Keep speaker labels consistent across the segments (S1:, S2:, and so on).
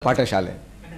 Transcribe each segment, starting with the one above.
S1: ಪಾಠಶಾಲೆ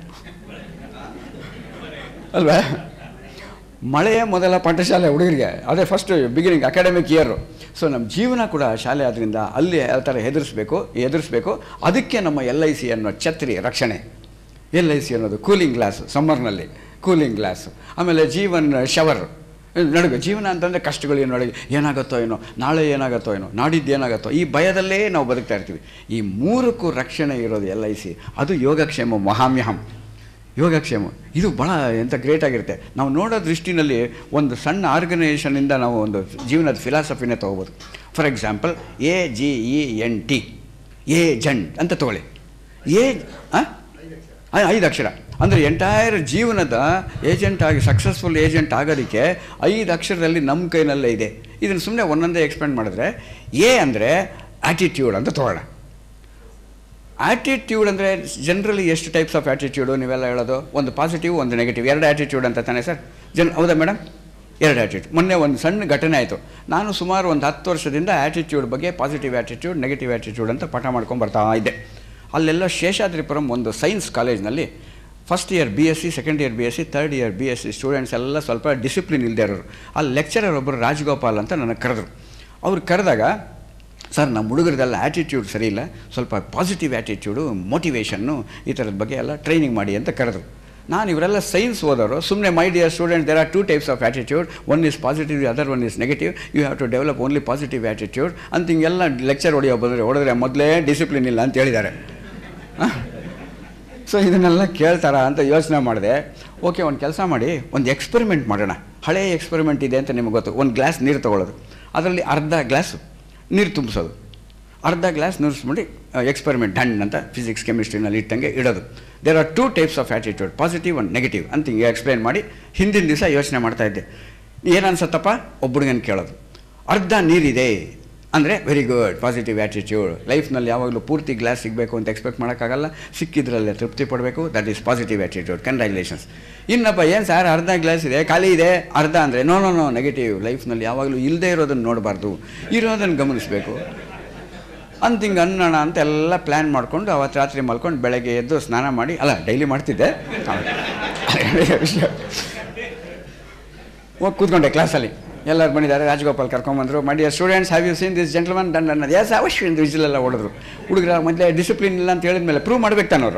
S1: ಅಲ್ವಾ ಮಳೆಯೇ ಮೊದಲ ಪಾಠಶಾಲೆ ಹುಡುಗರಿಗೆ ಅದೇ first beginning academic year so ನಮ್ಮ ಜೀವನ ಕೂಡ ಶಾಲೆ ಆದ್ರಿಂದ ಅಲ್ಲಿ ಯಾವ ಥರ ಹೆದರಿಸ್ಬೇಕು ಎದುರಿಸ್ಬೇಕು ಅದಕ್ಕೆ ನಮ್ಮ ಎಲ್ ಐ ಸಿ ಅನ್ನೋ ಛತ್ರಿ ರಕ್ಷಣೆ ಎಲ್ ಐ ಸಿ ಅನ್ನೋದು ಕೂಲಿಂಗ್ ಗ್ಲಾಸ್ ಸಮ್ಮರ್ನಲ್ಲಿ ಕೂಲಿಂಗ್ ಗ್ಲಾಸ್ ಆಮೇಲೆ ಜೀವನ್ ಶವರ್ ನಡುವೆ ಜೀವನ ಅಂತಂದರೆ ಕಷ್ಟಗಳು ಏನು ನೋಡಿ ಏನಾಗುತ್ತೋ ಏನೋ ನಾಳೆ ಏನಾಗುತ್ತೋ ಏನೋ ನಾಡಿದ್ದು ಏನಾಗುತ್ತೋ ಈ ಭಯದಲ್ಲೇ ನಾವು ಬದುಕ್ತಾ ಇರ್ತೀವಿ ಈ ಮೂರಕ್ಕೂ ರಕ್ಷಣೆ ಇರೋದು ಎಲ್ ಐ ಸಿ ಅದು ಯೋಗಕ್ಷೇಮ ಮಹಾಮ್ಯಹಂ ಯೋಗಕ್ಷೇಮ ಇದು ಭಾಳ ಎಂಥ ಗ್ರೇಟ್ ಆಗಿರುತ್ತೆ ನಾವು ನೋಡೋ ದೃಷ್ಟಿನಲ್ಲಿ ಒಂದು ಸಣ್ಣ ಆರ್ಗನೈಸೇಷನಿಂದ ನಾವು ಒಂದು ಜೀವನದ ಫಿಲಾಸಫಿನೇ ತೊಗೋಬೋದು for example A G E N T agent ಅಂತ ತಗೊಳ್ಳಿ ಎ ಐದು ಅಕ್ಷರ ಅಂದರೆ ಎಂಟೈರ್ ಜೀವನದ ಏಜೆಂಟ್ ಆಗಿ ಸಕ್ಸಸ್ಫುಲ್ ಏಜೆಂಟ್ ಆಗೋದಕ್ಕೆ ಐದು ಅಕ್ಷರದಲ್ಲಿ ನಮ್ಮ ಕೈನಲ್ಲೇ ಇದೆ ಇದನ್ನು ಸುಮ್ಮನೆ ಒಂದೊಂದೇ ಎಕ್ಸ್ಪ್ಲೇನ್ ಮಾಡಿದ್ರೆ ಎ ಅಂದರೆ ಆ್ಯಟಿಟ್ಯೂಡ್ ಅಂತ ತಗೊಳ್ಳೋಣ ಆ್ಯಟಿಟ್ಯೂಡ್ ಅಂದರೆ ಜನರಲಿ ಎಷ್ಟು ಟೈಪ್ಸ್ ಆಫ್ ಆ್ಯಟಿಟ್ಯೂಡು ನೀವೆಲ್ಲ ಹೇಳೋದು ಒಂದು ಪಾಸಿಟಿವ್ ಒಂದು ನೆಗೆಟಿವ್ ಎರಡು ಆ್ಯಟಿಟ್ಯೂಡ್ ಅಂತ ತಾನೇ ಸರ್ ಜನ್ ಹೌದಾ ಮೇಡಮ್ ಎರಡು ಆ್ಯಟಿಟ್ಯೂಡ್ ಮೊನ್ನೆ ಒಂದು ಸಣ್ಣ ಘಟನೆ ಆಯಿತು ನಾನು ಸುಮಾರು ಒಂದು ಹತ್ತು ವರ್ಷದಿಂದ ಆ್ಯಟಿಟ್ಯೂಡ್ ಬಗ್ಗೆ ಪಾಸಿಟಿವ್ ಆ್ಯಟಿಟ್ಯೂಡ್ ನೆಗೆಟಿವ್ ಆ್ಯಟಿಟ್ಯೂಡ್ ಅಂತ ಪಾಠ ಮಾಡ್ಕೊಂಡು ಬರ್ತಾ ಇದ್ದೆ ಅಲ್ಲೆಲ್ಲ ಶೇಷಾದ್ರಿಪುರಂ ಒಂದು ಸೈನ್ಸ್ ಕಾಲೇಜ್ನಲ್ಲಿ first year B S C second year B S C third year B S C students ಎಲ್ಲ ಸ್ವಲ್ಪ ಡಿಸಿಪ್ಲಿನ್ ಇಲ್ಲದೆ ಇರೋರು ಅಲ್ಲಿ ಲೆಕ್ಚರರ್ ಒಬ್ಬರು ರಾಜಗೋಪಾಲ್ ಅಂತ ನನಗೆ ಕರೆದ್ರು ಅವ್ರು ಕರೆದಾಗ ಸರ್ ನಮ್ಮ ಹುಡುಗರದೆಲ್ಲ ಆ್ಯಟಿಟ್ಯೂಡ್ ಸರಿ ಇಲ್ಲ ಸ್ವಲ್ಪ ಪಾಸಿಟಿವ್ ಆ್ಯಟಿಟ್ಯೂಡು ಮೋಟಿವೇಶನ್ನು ಈ ಥರದ ಬಗ್ಗೆ ಎಲ್ಲ ಟ್ರೈನಿಂಗ್ ಮಾಡಿ ಅಂತ ಕರೆದ್ರು ನಾನು ಇವರೆಲ್ಲ ಸೈನ್ಸ್ ಓದೋರು ಸುಮ್ಮನೆ my dear student there are two types of attitude one is positive other one is negative you have to develop only positive attitude ಅಂತ ಹಿಂಗೆಲ್ಲ ಲೆಕ್ಚರ್ ಹೊಡೆಯೋ ಬಂದರೆ ಹೊಡೆದ್ರೆ ಮೊದಲೇ ಡಿಸಿಪ್ಲಿನ್ ಇಲ್ಲ ಅಂತ ಹೇಳಿದ್ದಾರೆ ಸೊ ಇದನ್ನೆಲ್ಲ ಕೇಳ್ತಾರ ಅಂತ ಯೋಚನೆ ಮಾಡಿದೆ ಓಕೆ ಒಂದು ಕೆಲಸ ಮಾಡಿ ಒಂದು ಎಕ್ಸ್ಪೆರಿಮೆಂಟ್ ಮಾಡೋಣ ಹಳೆ ಎಕ್ಸ್ಪೆರಿಮೆಂಟ್ ಇದೆ ಅಂತ ನಿಮಗೆ ಗೊತ್ತು ಒಂದು ಗ್ಲಾಸ್ ನೀರು ತೊಗೊಳ್ಳೋದು ಅದರಲ್ಲಿ ಅರ್ಧ ಗ್ಲಾಸ್ ನೀರು ತುಂಬಿಸೋದು ಅರ್ಧ ಗ್ಲಾಸ್ ನೀರಿಸ್ಬಿಟ್ಟು ಎಕ್ಸ್ಪೆರಿಮೆಂಟ್ ಡನ್ ಅಂತ ಫಿಸಿಕ್ಸ್ ಕೆಮಿಸ್ಟ್ರಿನಲ್ಲಿ ಇಟ್ಟಂಗೆ ಇಡೋದು there are two types of attitude positive and negative ಅಂತ ಹಿಂಗೆ ಎಕ್ಸ್ಪ್ಲೇನ್ ಮಾಡಿ ಹಿಂದಿನ ದಿವಸ ಯೋಚನೆ ಮಾಡ್ತಾ ಇದ್ದೆ ಏನು ಅನ್ಸತ್ತಪ್ಪ ಒಬ್ಬಳಿಗನ್ ಕೇಳೋದು ಅರ್ಧ ನೀರಿದೆ ಅಂದರೆ ವೆರಿ ಗುಡ್ ಪಾಸಿಟಿವ್ ಆ್ಯಟಿಟ್ಯೂಡ್ ಲೈಫ್ನಲ್ಲಿ ಯಾವಾಗಲೂ ಪೂರ್ತಿ ಗ್ಲಾಸ್ ಸಿಗಬೇಕು ಅಂತ ಎಕ್ಸ್ಪೆಕ್ಟ್ ಮಾಡೋಕ್ಕಾಗಲ್ಲ ಸಿಕ್ಕಿದ್ರಲ್ಲೇ ತೃಪ್ತಿ ಪಡಬೇಕು that is positive attitude congratulations ಇನ್ನಪ್ಪ ಏನು ಸರ್ ಅರ್ಧ ಗ್ಲಾಸ್ ಇದೆ ಖಾಲಿ ಇದೆ ಅರ್ಧ ಅಂದರೆ ನೋ ನೋ ನೋ ನೆಗೆಟಿವ್ ಲೈಫ್ನಲ್ಲಿ ಯಾವಾಗಲೂ ಇಲ್ಲದೆ ಇರೋದನ್ನು ನೋಡಬಾರ್ದು ಇರೋದನ್ನು ಗಮನಿಸಬೇಕು ಅಂತ ಹಿಂಗೆ ಅನ್ನೋಣ ಅಂತ ಎಲ್ಲ ಪ್ಲ್ಯಾನ್ ಮಾಡಿಕೊಂಡು ಅವತ್ತು ರಾತ್ರಿ ಮಲ್ಕೊಂಡು ಬೆಳಗ್ಗೆ ಎದ್ದು ಸ್ನಾನ ಮಾಡಿ ಅಲ್ಲ ಡೈಲಿ ಮಾಡ್ತಿದ್ದೆ ವಿಷಯ ಹೋಗಿ ಕೂತ್ಕೊಂಡೆ ಕ್ಲಾಸಲ್ಲಿ ಎಲ್ಲರೂ ಬಂದಿದ್ದಾರೆ ರಾಜಗೋಪಾಲ್ ಕರ್ಕೊಂಬಂದರು my dear students have you seen this gentleman done ಅನ್ನೋದು ಎಸ್ ಅವಶ್ಯ ಎಂದು ವಿಜಿಲೆಲ್ಲ ಹೊಡೆದ್ರು ಹುಡುಗರ ಮೊದಲೇ ಡಿಸಿಪ್ಲಿನ್ ಇಲ್ಲ ಅಂತ ಹೇಳಿದ್ಮೇಲೆ ಪ್ರೂವ್ ಮಾಡ್ಬೇಕು ತಾನವರು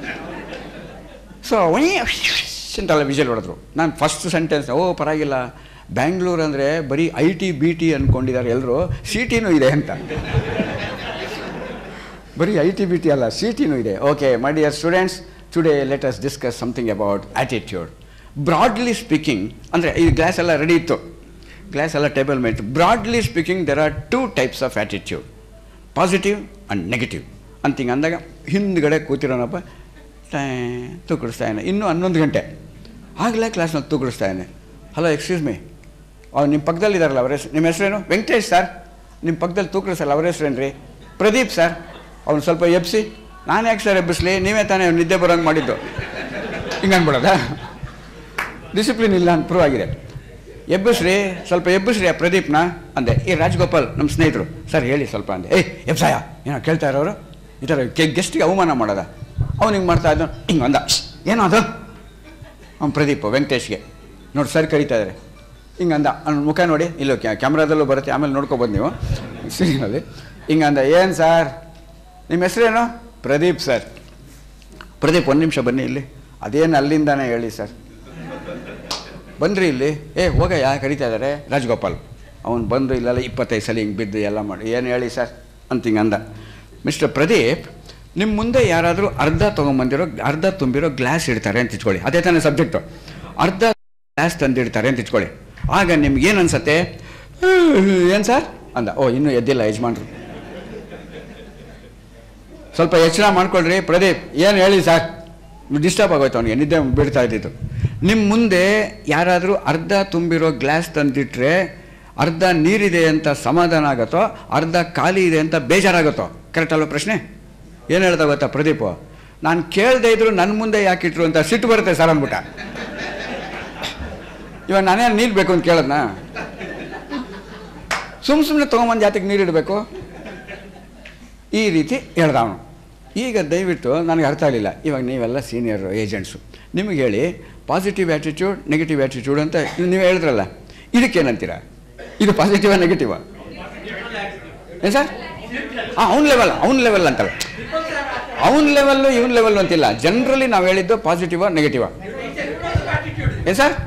S1: ಸೊ ಅಂತೆಲ್ಲ ವಿಜಲ್ ಹೊಡೆದ್ರು ನಾನು ಫಸ್ಟ್ ಸೆಂಟೆನ್ಸ್ ಓ ಪರವಾಗಿಲ್ಲ ಬ್ಯಾಂಗ್ಳೂರು ಅಂದರೆ ಬರೀ ಐ ಟಿ ಬಿ ಟಿ ಅಂದ್ಕೊಂಡಿದ್ದಾರೆ ಎಲ್ಲರೂ ಸಿ ಟಿನೂ ಇದೆ ಅಂತ ಬರೀ ಐ ಟಿ ಬಿ ಟಿ ಅಲ್ಲ ಸಿ ಟಿನೂ ಇದೆ okay my dear students today let us discuss something about attitude broadly speaking ಅಂದರೆ ಈ ಗ್ಲಾಸ್ ಎಲ್ಲ ರೆಡಿ ಇತ್ತು ಗ್ಲಾಸ್ ಎಲ್ಲ ಟೇಬಲ್ ಮೇಲೆ ಇತ್ತು broadly speaking there are two types of attitude positive and negative ಅಂತ ಹಿಂಗೆ ಅಂದಾಗ ಹಿಂದ್ಗಡೆ ಕೂತಿರೋನಪ್ಪ ತೂಕಡಿಸ್ತಾನೆ ಇನ್ನೂ ಹನ್ನೊಂದು ಗಂಟೆ ಆಗಲೇ ಕ್ಲಾಸ್ನಲ್ಲಿ ತೂಕಡಿಸ್ತಾನೆ ಹಲೋ ಎಕ್ಸ್ಕ್ಯೂಸ್ ಮೀ ಅವ್ರು ನಿಮ್ಮ ಪಕ್ಕದಲ್ಲಿ ಇದ್ದಾರಲ್ಲ ಅವ್ರ ಹೆಸರು ನಿಮ್ಮ ಹೆಸರೇನು ವೆಂಕಟೇಶ್ ಸರ್ ನಿಮ್ಮ ಪಕ್ಕದಲ್ಲಿ ತೂಕಡಿಸಲ್ಲ ಅವ್ರ ಹೆಸರೇನು ರೀ ಪ್ರದೀಪ್ ಸರ್ ಅವ್ನು ಸ್ವಲ್ಪ ಎಬ್ಸಿ ನಾನು ಯಾಕೆ ಸರ್ ಎಬ್ಬಿಸ್ಲಿ ನೀವೇ ತಾನೇ ನಿದ್ದೆ ಬರೋಂಗೆ ಮಾಡಿದ್ದು ಹಿಂಗೆ ಅನ್ಬಿಡೋದಾ ಡಿಸಿಪ್ಲಿನ್ ಇಲ್ಲ ಅಂತ ಪ್ರೂವ್ ಆಗಿದೆ ಎಬ್ಬಿಸ್ರಿ ಸ್ವಲ್ಪ ಎಬ್ಬಿಸ್ರಿ ಆ ಪ್ರದೀಪ್ನ ಅಂದೆ ಈ ರಾಜಗೋಪಾಲ್ ನಮ್ಮ ಸ್ನೇಹಿತರು ಸರ್ ಹೇಳಿ ಸ್ವಲ್ಪ ಅಂದೆ ಏಯ್ ಎಬ್ಸಾಯ ಏನೋ ಕೇಳ್ತಾ ಇರೋರು ಈ ಥರ ಗೆ ಗೆಸ್ಟಿಗೆ ಅವಮಾನ ಮಾಡೋದ ಅವ್ನು ಹಿಂಗೆ ಮಾಡ್ತಾ ಇದ್ದ ಹಿಂಗೆ ಅಂದ ಏನೋ ಅದು ಅವ್ನು ಪ್ರದೀಪ್ ವೆಂಕಟೇಶ್ಗೆ ನೋಡಿ ಸರ್ ಕರೀತಾ ಇದ್ದಾರೆ ಹಿಂಗೆ ಅಂದ ಅವ್ನ ಮುಖ ನೋಡಿ ಇಲ್ಲೋ ಕ್ಯಾಮ್ರಾದಲ್ಲೂ ಬರುತ್ತೆ ಆಮೇಲೆ ನೋಡ್ಕೊಬೋದು ನೀವು ಸೀರಿಯನಲ್ಲಿ ಹಿಂಗೆ ಅಂದ ಏನು ಸರ್ ನಿಮ್ಮ ಹೆಸರೇನು ಪ್ರದೀಪ್ ಸರ್ ಪ್ರದೀಪ್ ಒಂದು ನಿಮಿಷ ಬನ್ನಿ ಇಲ್ಲಿ ಅದೇನು ಅಲ್ಲಿಂದಾನೇ ಹೇಳಿ ಸರ್ ಬಂದ್ರಿ ಇಲ್ಲಿ ಏ ಹೋಗಯ್ಯ ಕರೀತಾ ಇದ್ದಾರೆ ರಾಜಗೋಪಾಲ್ ಅವನು ಬಂದು ಇಲ್ಲೆಲ್ಲ ಇಪ್ಪತ್ತೈದು ಸಲ ಹಿಂಗೆ ಬಿದ್ದು ಎಲ್ಲ ಮಾಡಿ ಏನು ಹೇಳಿ ಸರ್ ಅಂತ ಹಿಂಗೆ ಅಂದ ಮಿಸ್ಟರ್ ಪ್ರದೀಪ್ ನಿಮ್ಮ ಮುಂದೆ ಯಾರಾದರೂ ಅರ್ಧ ತೊಗೊಂಬಂದಿರೋ ಅರ್ಧ ತುಂಬಿರೋ ಗ್ಲಾಸ್ ಇಡ್ತಾರೆ ಅಂತ ಇಟ್ಕೊಳ್ಳಿ ಅದೇ ತಾನೇ ಸಬ್ಜೆಕ್ಟು ಅರ್ಧ ಗ್ಲಾಸ್ ತಂದಿಡ್ತಾರೆ ಅಂತ ಇಟ್ಕೊಳ್ಳಿ ಆಗ ನಿಮ್ಗೆ ಏನು ಅನ್ಸತ್ತೆ ಏನು ಸರ್ ಅಂದ ಓ ಇನ್ನೂ ಎದ್ದಿಲ್ಲ ಯಜಮಾನ್ರು ಸ್ವಲ್ಪ ಎಚ್ಚರ ಮಾಡ್ಕೊಳ್ರಿ ಪ್ರದೀಪ್ ಏನು ಹೇಳಿ ಸರ್ ಡಿಸ್ಟರ್ಬ್ ಆಗೋಯ್ತು ಅವನಿಗೆ ನಿದ್ದೆ ಬಿಡ್ತಾ ಇದ್ದಿದ್ದು ನಿಮ್ಮ ಮುಂದೆ ಯಾರಾದರೂ ಅರ್ಧ ತುಂಬಿರೋ ಗ್ಲಾಸ್ ತಂದಿಟ್ರೆ ಅರ್ಧ ನೀರಿದೆ ಅಂತ ಸಮಾಧಾನ ಆಗುತ್ತೋ ಅರ್ಧ ಖಾಲಿ ಇದೆ ಅಂತ ಬೇಜಾರಾಗುತ್ತೋ ಕರೆಕ್ಟ್ ಅಲ್ವ ಪ್ರಶ್ನೆ ಏನು ಹೇಳ್ದ ಗೊತ್ತಾ ಪ್ರದೀಪ್ ನಾನು ಕೇಳದೆ ಇದ್ರು ನನ್ನ ಮುಂದೆ ಯಾಕಿಟ್ರು ಅಂತ ಸಿಟ್ಟು ಬರುತ್ತೆ ಸರ್ ಅಂದ್ಬಿಟ್ಟ ಇವಾಗ ನಾನೇನು ನೀರು ಬೇಕು ಅಂತ ಕೇಳದ್ನಾ ಸುಮ್ಮ ಸುಮ್ಮನೆ ತೊಗೊಂಬಂದು ಜಾತಿಗೆ ನೀರಿಡಬೇಕು ಈ ರೀತಿ ಹೇಳ್ದ ಅವನು ಈಗ ದಯವಿಟ್ಟು ನನಗೆ ಅರ್ಥ ಆಗಲಿಲ್ಲ ಇವಾಗ ನೀವೆಲ್ಲ ಸೀನಿಯರ್ ಏಜೆಂಟ್ಸು ನಿಮಗೆ ಹೇಳಿ ಪಾಸಿಟಿವ್ ಆ್ಯಟಿಟ್ಯೂಡ್ ನೆಗೆಟಿವ್ ಆ್ಯಟಿಟ್ಯೂಡ್ ಅಂತ ಇದು ನೀವು ಹೇಳಿದ್ರಲ್ಲ ಇದಕ್ಕೇನಂತೀರಾ ಇದು ಪಾಸಿಟಿವಾ ನೆಗೆಟಿವಾ ಏನು ಸರ್ ಹಾಂ ಅವ್ನ ಲೆವೆಲ್ ಅವ್ನ ಲೆವೆಲ್ ಅಂತಲ್ಲ ಅವ್ನ ಲೆವೆಲ್ಲು ಇವನ್ ಲೆವೆಲ್ ಅಂತಿಲ್ಲ ಜನರಲಿ ನಾವು ಹೇಳಿದ್ದು ಪಾಸಿಟಿವಾ ನೆಗೆಟಿವಾ ಏನು ಸರ್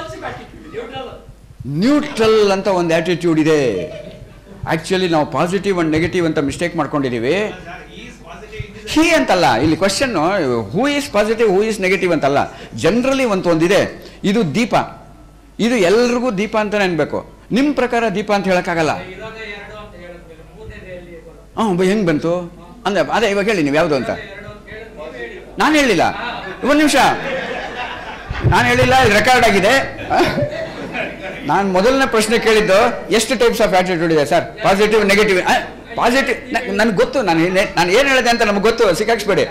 S1: ನ್ಯೂಟ್ರಲ್ ಅಂತ ಒಂದು ಆ್ಯಟಿಟ್ಯೂಡ್ ಇದೆ ಆ್ಯಕ್ಚುಲಿ ನಾವು ಪಾಸಿಟಿವ್ ಆ್ಯಂಡ್ ನೆಗೆಟಿವ್ ಅಂತ ಮಿಸ್ಟೇಕ್ ಮಾಡ್ಕೊಂಡಿದ್ದೀವಿ ಹೀ ಅಂತಲ್ಲ ಇಲ್ಲಿ question who is positive who is negative ಅಂತಲ್ಲ ಜನರಲಿ ಒಂದು ಒಂದಿದೆ ಇದು ದೀಪ ಇದು ಎಲ್ರಿಗೂ ದೀಪ ಅಂತಲೇ ಅನ್ಬೇಕು ನಿಮ್ಮ ಪ್ರಕಾರ ದೀಪ ಅಂತ ಹೇಳೋಕ್ಕಾಗಲ್ಲ
S2: ಇರೋದೇ ಎರಡು ಅಂತ ಹೇಳಿದ್ಮೇಲೆ ಮೂರನೇದು ಎಲ್ಲಿ ಬರೋದು?
S1: ಹಾಂ ಹೆಂಗೆ ಬಂತು ಅಂದ್ರೆ ಅದೇ ಇವಾಗ ಹೇಳಿ ನೀವು ಯಾವುದು ಅಂತ
S2: ಎರಡು ಅಂತ ಹೇಳಿದ್ ನೀವೇ ಹೇಳಿ.
S1: ನಾನು ಹೇಳಿಲ್ಲ ಒಂದು ನಿಮಿಷ ನಾನು ಹೇಳಿಲ್ಲ ರೆಕಾರ್ಡ್ ಆಗಿದೆ ನಾನು ಮೊದಲನೇ ಪ್ರಶ್ನೆ ಕೇಳಿದ್ದು ಎಷ್ಟು ಟೈಪ್ಸ್ ಆಫ್ ಆಟಿಟ್ಯೂಡ್ ಇದೆ ಸರ್ ಪಾಸಿಟಿವ್ ನೆಗೆಟಿವ್ ಪಾಸಿಟಿವ್ ನನಗೆ ಗೊತ್ತು ನಾನು ಏನ್- ನಾನು ಏನು ಹೇಳಿದೆ ಅಂತ ನಮ್ಗೆ ಗೊತ್ತು ಸಿಕ್ಕಾಕ್ಸ್ಬೇಡಿ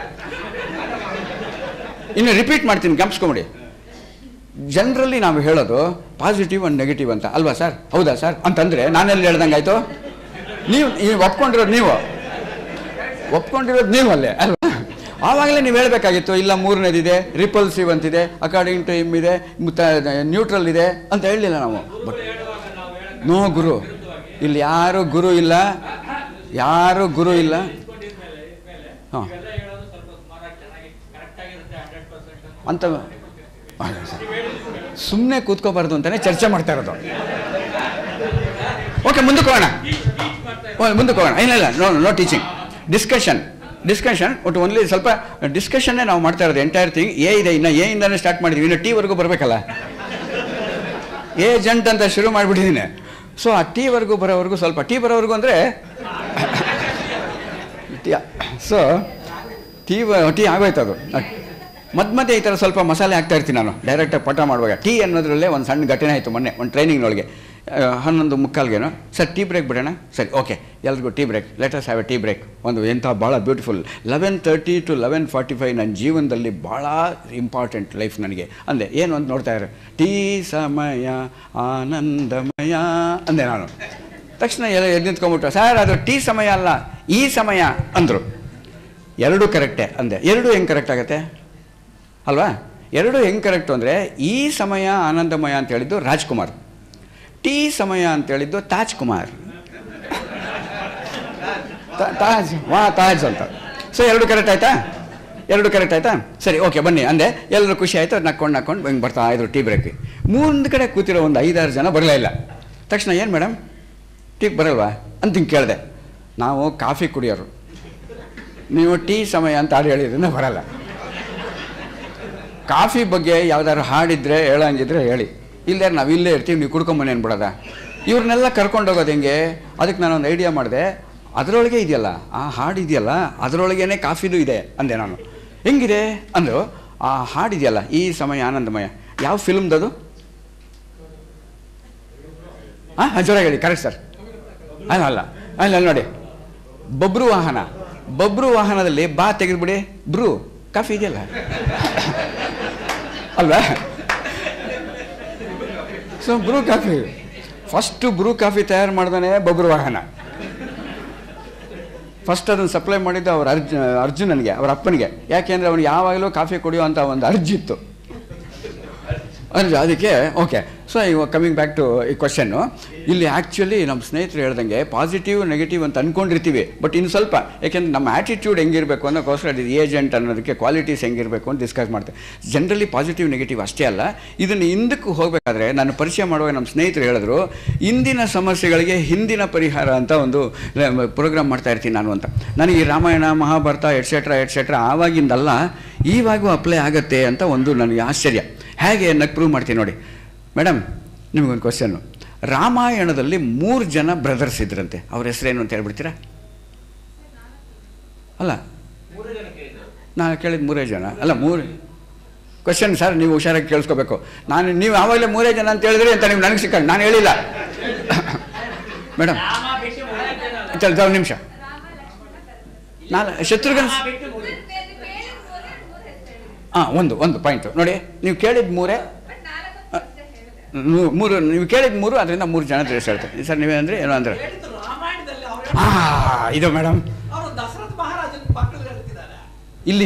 S1: ಇನ್ನು ರಿಪೀಟ್ ಮಾಡ್ತೀನಿ ಗಮನಿಸ್ಕೊಂಬಿಡಿ ಜನರಲಿ ನಾವು ಹೇಳೋದು ಪಾಸಿಟಿವ್ ಆ್ಯಂಡ್ ನೆಗೆಟಿವ್ ಅಂತ ಅಲ್ವಾ ಸರ್ ಹೌದಾ ಸರ್ ಅಂತಂದರೆ ನಾನೆಲ್ಲಿ ಹೇಳ್ದಂಗೆ ಆಯಿತು ನೀವು ನೀವು ಒಪ್ಕೊಂಡಿರೋದು ನೀವು ಒಪ್ಕೊಂಡಿರೋದು ನೀವು ಅಲ್ಲೇ ಅಲ್ವಾ ಆವಾಗಲೇ ನೀವು ಹೇಳಬೇಕಾಗಿತ್ತು ಇಲ್ಲ ಮೂರನೇದಿದೆ ರಿಪಲ್ಸಿವ್ ಅಂತಿದೆ ಅಕಾರ್ಡಿಂಗ್ ಟು ಇಮ್ ಇದೆ ನ್ಯೂಟ್ರಲ್ ಇದೆ ಅಂತ ಹೇಳಲಿಲ್ಲ ನಾವು ಬಟ್ ನೋ ಗುರು ಇಲ್ಲಿ ಯಾರು ಗುರು ಇಲ್ಲ ಯಾರು ಗುರು ಇಲ್ಲ
S2: ಇಟ್ಕೊಂಡಿದ್ಮೇಲೆ ಇದ್ಮೇಲೆ
S1: ಹಾಂ
S2: ಇವೆಲ್ಲ ಹೇಳೋದು ಸ್ವಲ್ಪ ಸುಮಾರಾಗಿ ಚೆನ್ನಾಗಿ ಕರೆಕ್ಟ್ ಆಗಿರುತ್ತೆ ಹಂಡ್ರೆಡ್ ಪರ್ಸೆಂಟ್
S1: ಅಂತ ಸುಮ್ಮನೆ ಕೂತ್ಕೋಬಾರ್ದು ಅಂತಾನೆ ಚರ್ಚೆ ಮಾಡ್ತಾ ಇರೋದು ಓಕೆ ಮುಂದಕ್ಕೆ ಹೋಗೋಣ ಓ, ಮುಂದಕ್ಕೆ ಹೋಗೋಣ ಇಲ್ಲ ಇಲ್ಲ no no teaching discussion discussion ಒಟ್ಟು ಓನ್ಲಿ ಸ್ವಲ್ಪ ಡಿಸ್ಕಷನ್ನೇ ನಾವು ಮಾಡ್ತಾ ಇರೋದು ಎಂಟೈರ್ ಥಿಂಗ್ ಎ ಇದೆ ಇನ್ನು ಎ ಇಂದಾನೆ ಸ್ಟಾರ್ಟ್ ಮಾಡಿದ್ವಿ ಇನ್ನು ಟಿವರೆಗೂ ಬರಬೇಕಲ್ಲ ಏಜೆಂಟ್ ಅಂತ ಶುರು ಮಾಡಿಬಿಟ್ಟಿದ್ದೀನಿ ಸೊ ಆ ಟೀವರೆಗೂ ಬರೋವರೆಗೂ ಸ್ವಲ್ಪ ಟೀ ಬರೋವರೆಗೂ ಅಂದರೆ ಸೊ ಟೀ ಟೀ ಆಗೋಯ್ತು ಅದು ಮಧ್ಯ ಮಧ್ಯೆ ಈ ಥರ ಸ್ವಲ್ಪ ಮಸಾಲೆ ಹಾಕ್ತಾ ಇರ್ತೀನಿ ನಾನು ಡೈರೆಕ್ಟಾಗಿ ಪಟ ಮಾಡುವಾಗ ಟೀ ಅನ್ನೋದ್ರಲ್ಲೇ ಒಂದು ಸಣ್ಣ ಘಟನೆ ಆಯಿತು ಮೊನ್ನೆ ಒಂದು ಟ್ರೈನಿಂಗ್ನೊಳಗೆ ಹನ್ನೊಂದು ಮುಕ್ಕಾಲ್ಗೇನು ಸರ್ ಟೀ ಬ್ರೇಕ್ ಬಿಡೋಣ ಸರಿ ಓಕೆ ಎಲ್ರಿಗೂ tea break let's have a tea break ಒಂದು ಎಂಥ ಭಾಳ beautiful eleven thirty to eleven forty five ನನ್ನ ಜೀವನದಲ್ಲಿ ಭಾಳ ಇಂಪಾರ್ಟೆಂಟ್ ಲೈಫ್ ನನಗೆ ಅಂದೆ ಏನು ಅಂತ ನೋಡ್ತಾ ಇದ್ದಾರೆ ಟೀ ಸಮಯ ಆನಂದಮಯ ಅಂದೆ ನಾನು ತಕ್ಷಣ ಎಲ್ಲ ಎದ್ದು ನಿಂತ್ಕೊಂಡ್ಬಿಟ್ಟು ಸರ್ ಅದು ಟೀ ಸಮಯ ಅಲ್ಲ ಈ ಸಮಯ ಅಂದರು ಎರಡು ಕರೆಕ್ಟೇ ಅಂದೆ ಎರಡು ಹೆಂಗೆ ಕರೆಕ್ಟ್ ಆಗುತ್ತೆ ಅಲ್ವಾ ಎರಡು ಹೆಂಗೆ ಕರೆಕ್ಟು ಅಂದರೆ ಈ ಸಮಯ ಆನಂದಮಯ ಅಂತ ಹೇಳಿದ್ದು ರಾಜ್ಕುಮಾರ್ ಟೀ ಸಮಯ ಅಂತ ಹೇಳಿದ್ದು ತಾಜ್ ಕುಮಾರ್ ತಾ- ತಾಜ್ ವಾ ತಾಜ್ ಅಂತ ಸೊ ಎರಡು ಕರೆಕ್ಟ್ ಆಯ್ತಾ ಎರಡು ಕರೆಕ್ಟ್ ಆಯ್ತಾ ಸರಿ ಓಕೆ ಬನ್ನಿ ಅಂದೆ ಎಲ್ಲರೂ ಖುಷಿ ಆಯಿತು ನಕ್ಕೊಂಡು ನಕ್ಕೊಂಡು ಹಿಂಗೆ ಬರ್ತಾ ಇದ್ರು ಟೀ ಬ್ರೇಕ್ಗೆ ಮುಂದ್ ಕಡೆ ಕೂತಿರೋ ಒಂದು ಐದಾರು ಜನ ಬರಲೇ ಇಲ್ಲ ತಕ್ಷಣ ಏನು ಮೇಡಮ್ ಟೀ ಬರಲ್ವಾ ಅಂತ ಹಿಂಗೆ ಕೇಳಿದೆ ನಾವು ಕಾಫಿ ಕುಡಿಯೋರು ನೀವು ಟೀ ಸಮಯ ಅಂತ ಹಾಡು ಹೇಳಿದ್ರಿಂದ ಬರಲ್ಲ ಕಾಫಿ ಬಗ್ಗೆ ಯಾವ್ದಾದ್ರು ಹಾಡಿದ್ರೆ ಹೇಳಂಗಿದ್ರೆ ಹೇಳಿ ಇಲ್ಲೇ ನಾವು ಇಲ್ಲೇ ಇರ್ತೀವಿ ನೀವು ಕುಡ್ಕೊಂಬನ್ನಿ ಅನ್ಬಿಡೋದ ಇವ್ರನ್ನೆಲ್ಲ ಕರ್ಕೊಂಡು ಹೋಗೋದು ಹೆಂಗೆ ಅದಕ್ಕೆ ನಾನೊಂದು ಐಡಿಯಾ ಮಾಡಿದೆ ಅದರೊಳಗೆ ಇದೆಯಲ್ಲ ಆ ಹಾಡು ಇದೆಯಲ್ಲ ಅದರೊಳಗೇನೆ ಕಾಫಿದು ಇದೆ ಅಂದೆ ನಾನು ಹೆಂಗಿದೆ ಅಂದರು ಆ ಹಾಡಿದೆಯಲ್ಲ ಈ ಸಮಯ ಆನಂದಮಯ ಯಾವ ಫಿಲ್ಮ್ದದು ಹಾಂ ಜೋರಾಗಿ ಹೇಳಿ ಕರೆಕ್ಟ್ ಸರ್ ಅಲ್ಲ ಅಲ್ಲ ಅಲ್ಲ ಅಲ್ಲಿ ನೋಡಿ ಬಬ್ರು ವಾಹನ ಬಬ್ರು ವಾಹನದಲ್ಲಿ ಬಾ ತೆಗೆದ್ಬಿಡಿ ಬ್ರೂ ಕಾಫಿ ಇದೆಯಲ್ಲ ಅಲ್ವಾ so Bru coffee first Bru coffee ತಯಾರು ಮಾಡ್ದಾನೆ ಬಬ್ರು ವಾಹನ ಫಸ್ಟ್ ಅದನ್ನು ಸಪ್ಲೈ ಮಾಡಿದ್ದು ಅವ್ರ ಅರ್ಜು ಅರ್ಜುನನಿಗೆ ಅವ್ರ ಅಪ್ಪನಿಗೆ ಯಾಕೆಂದರೆ ಅವನು ಯಾವಾಗಲೂ ಕಾಫಿ ಕುಡಿಯೋ ಅಂತ ಒಂದು ಅರ್ಜಿತ್ತು ಅಂದರೆ ಅದಕ್ಕೆ ಓಕೆ ಸೊ ಇವಾಗ ಕಮಿಂಗ್ ಬ್ಯಾಕ್ ಟು ಈ ಕ್ವಶನ್ನು ಇಲ್ಲಿ ಆ್ಯಕ್ಚುಲಿ ನಮ್ಮ ಸ್ನೇಹಿತರು ಹೇಳ್ದಂಗೆ ಪಾಸಿಟಿವ್ ನೆಗೆಟಿವ್ ಅಂತ ಅಂದ್ಕೊಂಡಿರ್ತೀವಿ ಬಟ್ ಇನ್ನು ಸ್ವಲ್ಪ ಯಾಕೆಂದ್ರೆ ನಮ್ಮ ಆ್ಯಟಿಟ್ಯೂಡ್ ಹೆಂಗಿರಬೇಕು ಅನ್ನೋಕ್ಕೋಸ್ಕರ ಇದು ಏಜೆಂಟ್ ಅನ್ನೋದಕ್ಕೆ ಕ್ವಾಲಿಟೀಸ್ ಹೆಂಗಿರಬೇಕು ಅಂತ ಡಿಸ್ಕಸ್ ಮಾಡ್ತೇವೆ ಜನರಲಿ ಪಾಸಿಟಿವ್ ನೆಗೆಟಿವ್ ಅಷ್ಟೇ ಅಲ್ಲ ಇದನ್ನು ಹಿಂದಕ್ಕೆ ಹೋಗಬೇಕಾದ್ರೆ ನಾನು ಪರಿಚಯ ಮಾಡುವಾಗ ನಮ್ಮ ಸ್ನೇಹಿತರು ಹೇಳಿದ್ರು ಇಂದಿನ ಸಮಸ್ಯೆಗಳಿಗೆ ಹಿಂದಿನ ಪರಿಹಾರ ಅಂತ ಒಂದು ಪ್ರೋಗ್ರಾಮ್ ಮಾಡ್ತಾ ಇರ್ತೀನಿ ನಾನು ಅಂತ ನನಗೆ ಈ ರಾಮಾಯಣ ಮಹಾಭಾರತ ಎಟ್ಸೆಟ್ರಾ ಎಟ್ಸೆಟ್ರಾ ಆವಾಗಿಂದಲ್ಲ ಈವಾಗೂ ಅಪ್ಲೈ ಆಗುತ್ತೆ ಅಂತ ಒಂದು ನನಗೆ ಆಶ್ಚರ್ಯ ಹೇಗೆ ಅನ್ನಕ್ಕೆ ಪ್ರೂವ್ ಮಾಡ್ತೀನಿ ನೋಡಿ ಮೇಡಮ್ ನಿಮಗೊಂದು ಕ್ವಶನ್ನು ರಾಮಾಯಣದಲ್ಲಿ ಮೂರು ಜನ ಬ್ರದರ್ಸ್ ಇದ್ರಂತೆ ಅವ್ರ ಹೆಸರೇನು ಅಂತ ಹೇಳ್ಬಿಡ್ತೀರಾ ಅಲ್ಲ ನಾನು ಕೇಳಿದ ಮೂರೇ ಜನ ಅಲ್ಲ ಮೂರು ಕ್ವಶನ್ ಸರ್ ನೀವು ಹುಷಾರಾಗಿ ಕೇಳಿಸ್ಕೋಬೇಕು ನಾನು ನೀವು ಆವಾಗಲೇ ಮೂರೇ ಜನ ಅಂತ ಹೇಳಿದ್ರಿ ಅಂತ ನೀವು ನನಗೆ ಸಿಕ್ಕ ನಾನು ಹೇಳಿಲ್ಲ ಮೇಡಮ್
S2: ರಾಮ ಬಿಟ್ಟು ಮೂರೇ ಜನ ಅಲ್ಲ.
S1: ಚಲ್ ಒಂದು ನಿಮಿಷ ನಾನು ಶತ್ರುಘ್ನ
S2: ರಾಮ ಬಿಟ್ಟು ಮೂರೇ.
S1: ಹಾಂ ಒಂದು ಒಂದು ಪಾಯಿಂಟು ನೋಡಿ ನೀವು ಕೇಳಿದ ಮೂರೇ ಮೂ- ಮೂರು ನೀವು ಕೇಳಿದ ಮೂರು ಅದರಿಂದ ಮೂರು ಜನ ತಿಳಿಸ್ ಹೇಳ್ತಾರೆ ಸರ್ ನೀವೇ ಅಂದರೆ ಏನೋ ಅಂದರೆ
S3: ಹೇಳಿದ್ದು ರಾಮಾಯಣದಲ್ಲಿ ಅವರು
S1: ಹಾಂ ಇದು ಮೇಡಮ್
S3: ಅವರು ದಶರಥ ಮಹಾರಾಜನ ಪಕ್ಕದಲ್ಲಿ ಹೇಳ್ತಿದ್ದಾರೆ
S1: ಇಲ್ಲಿ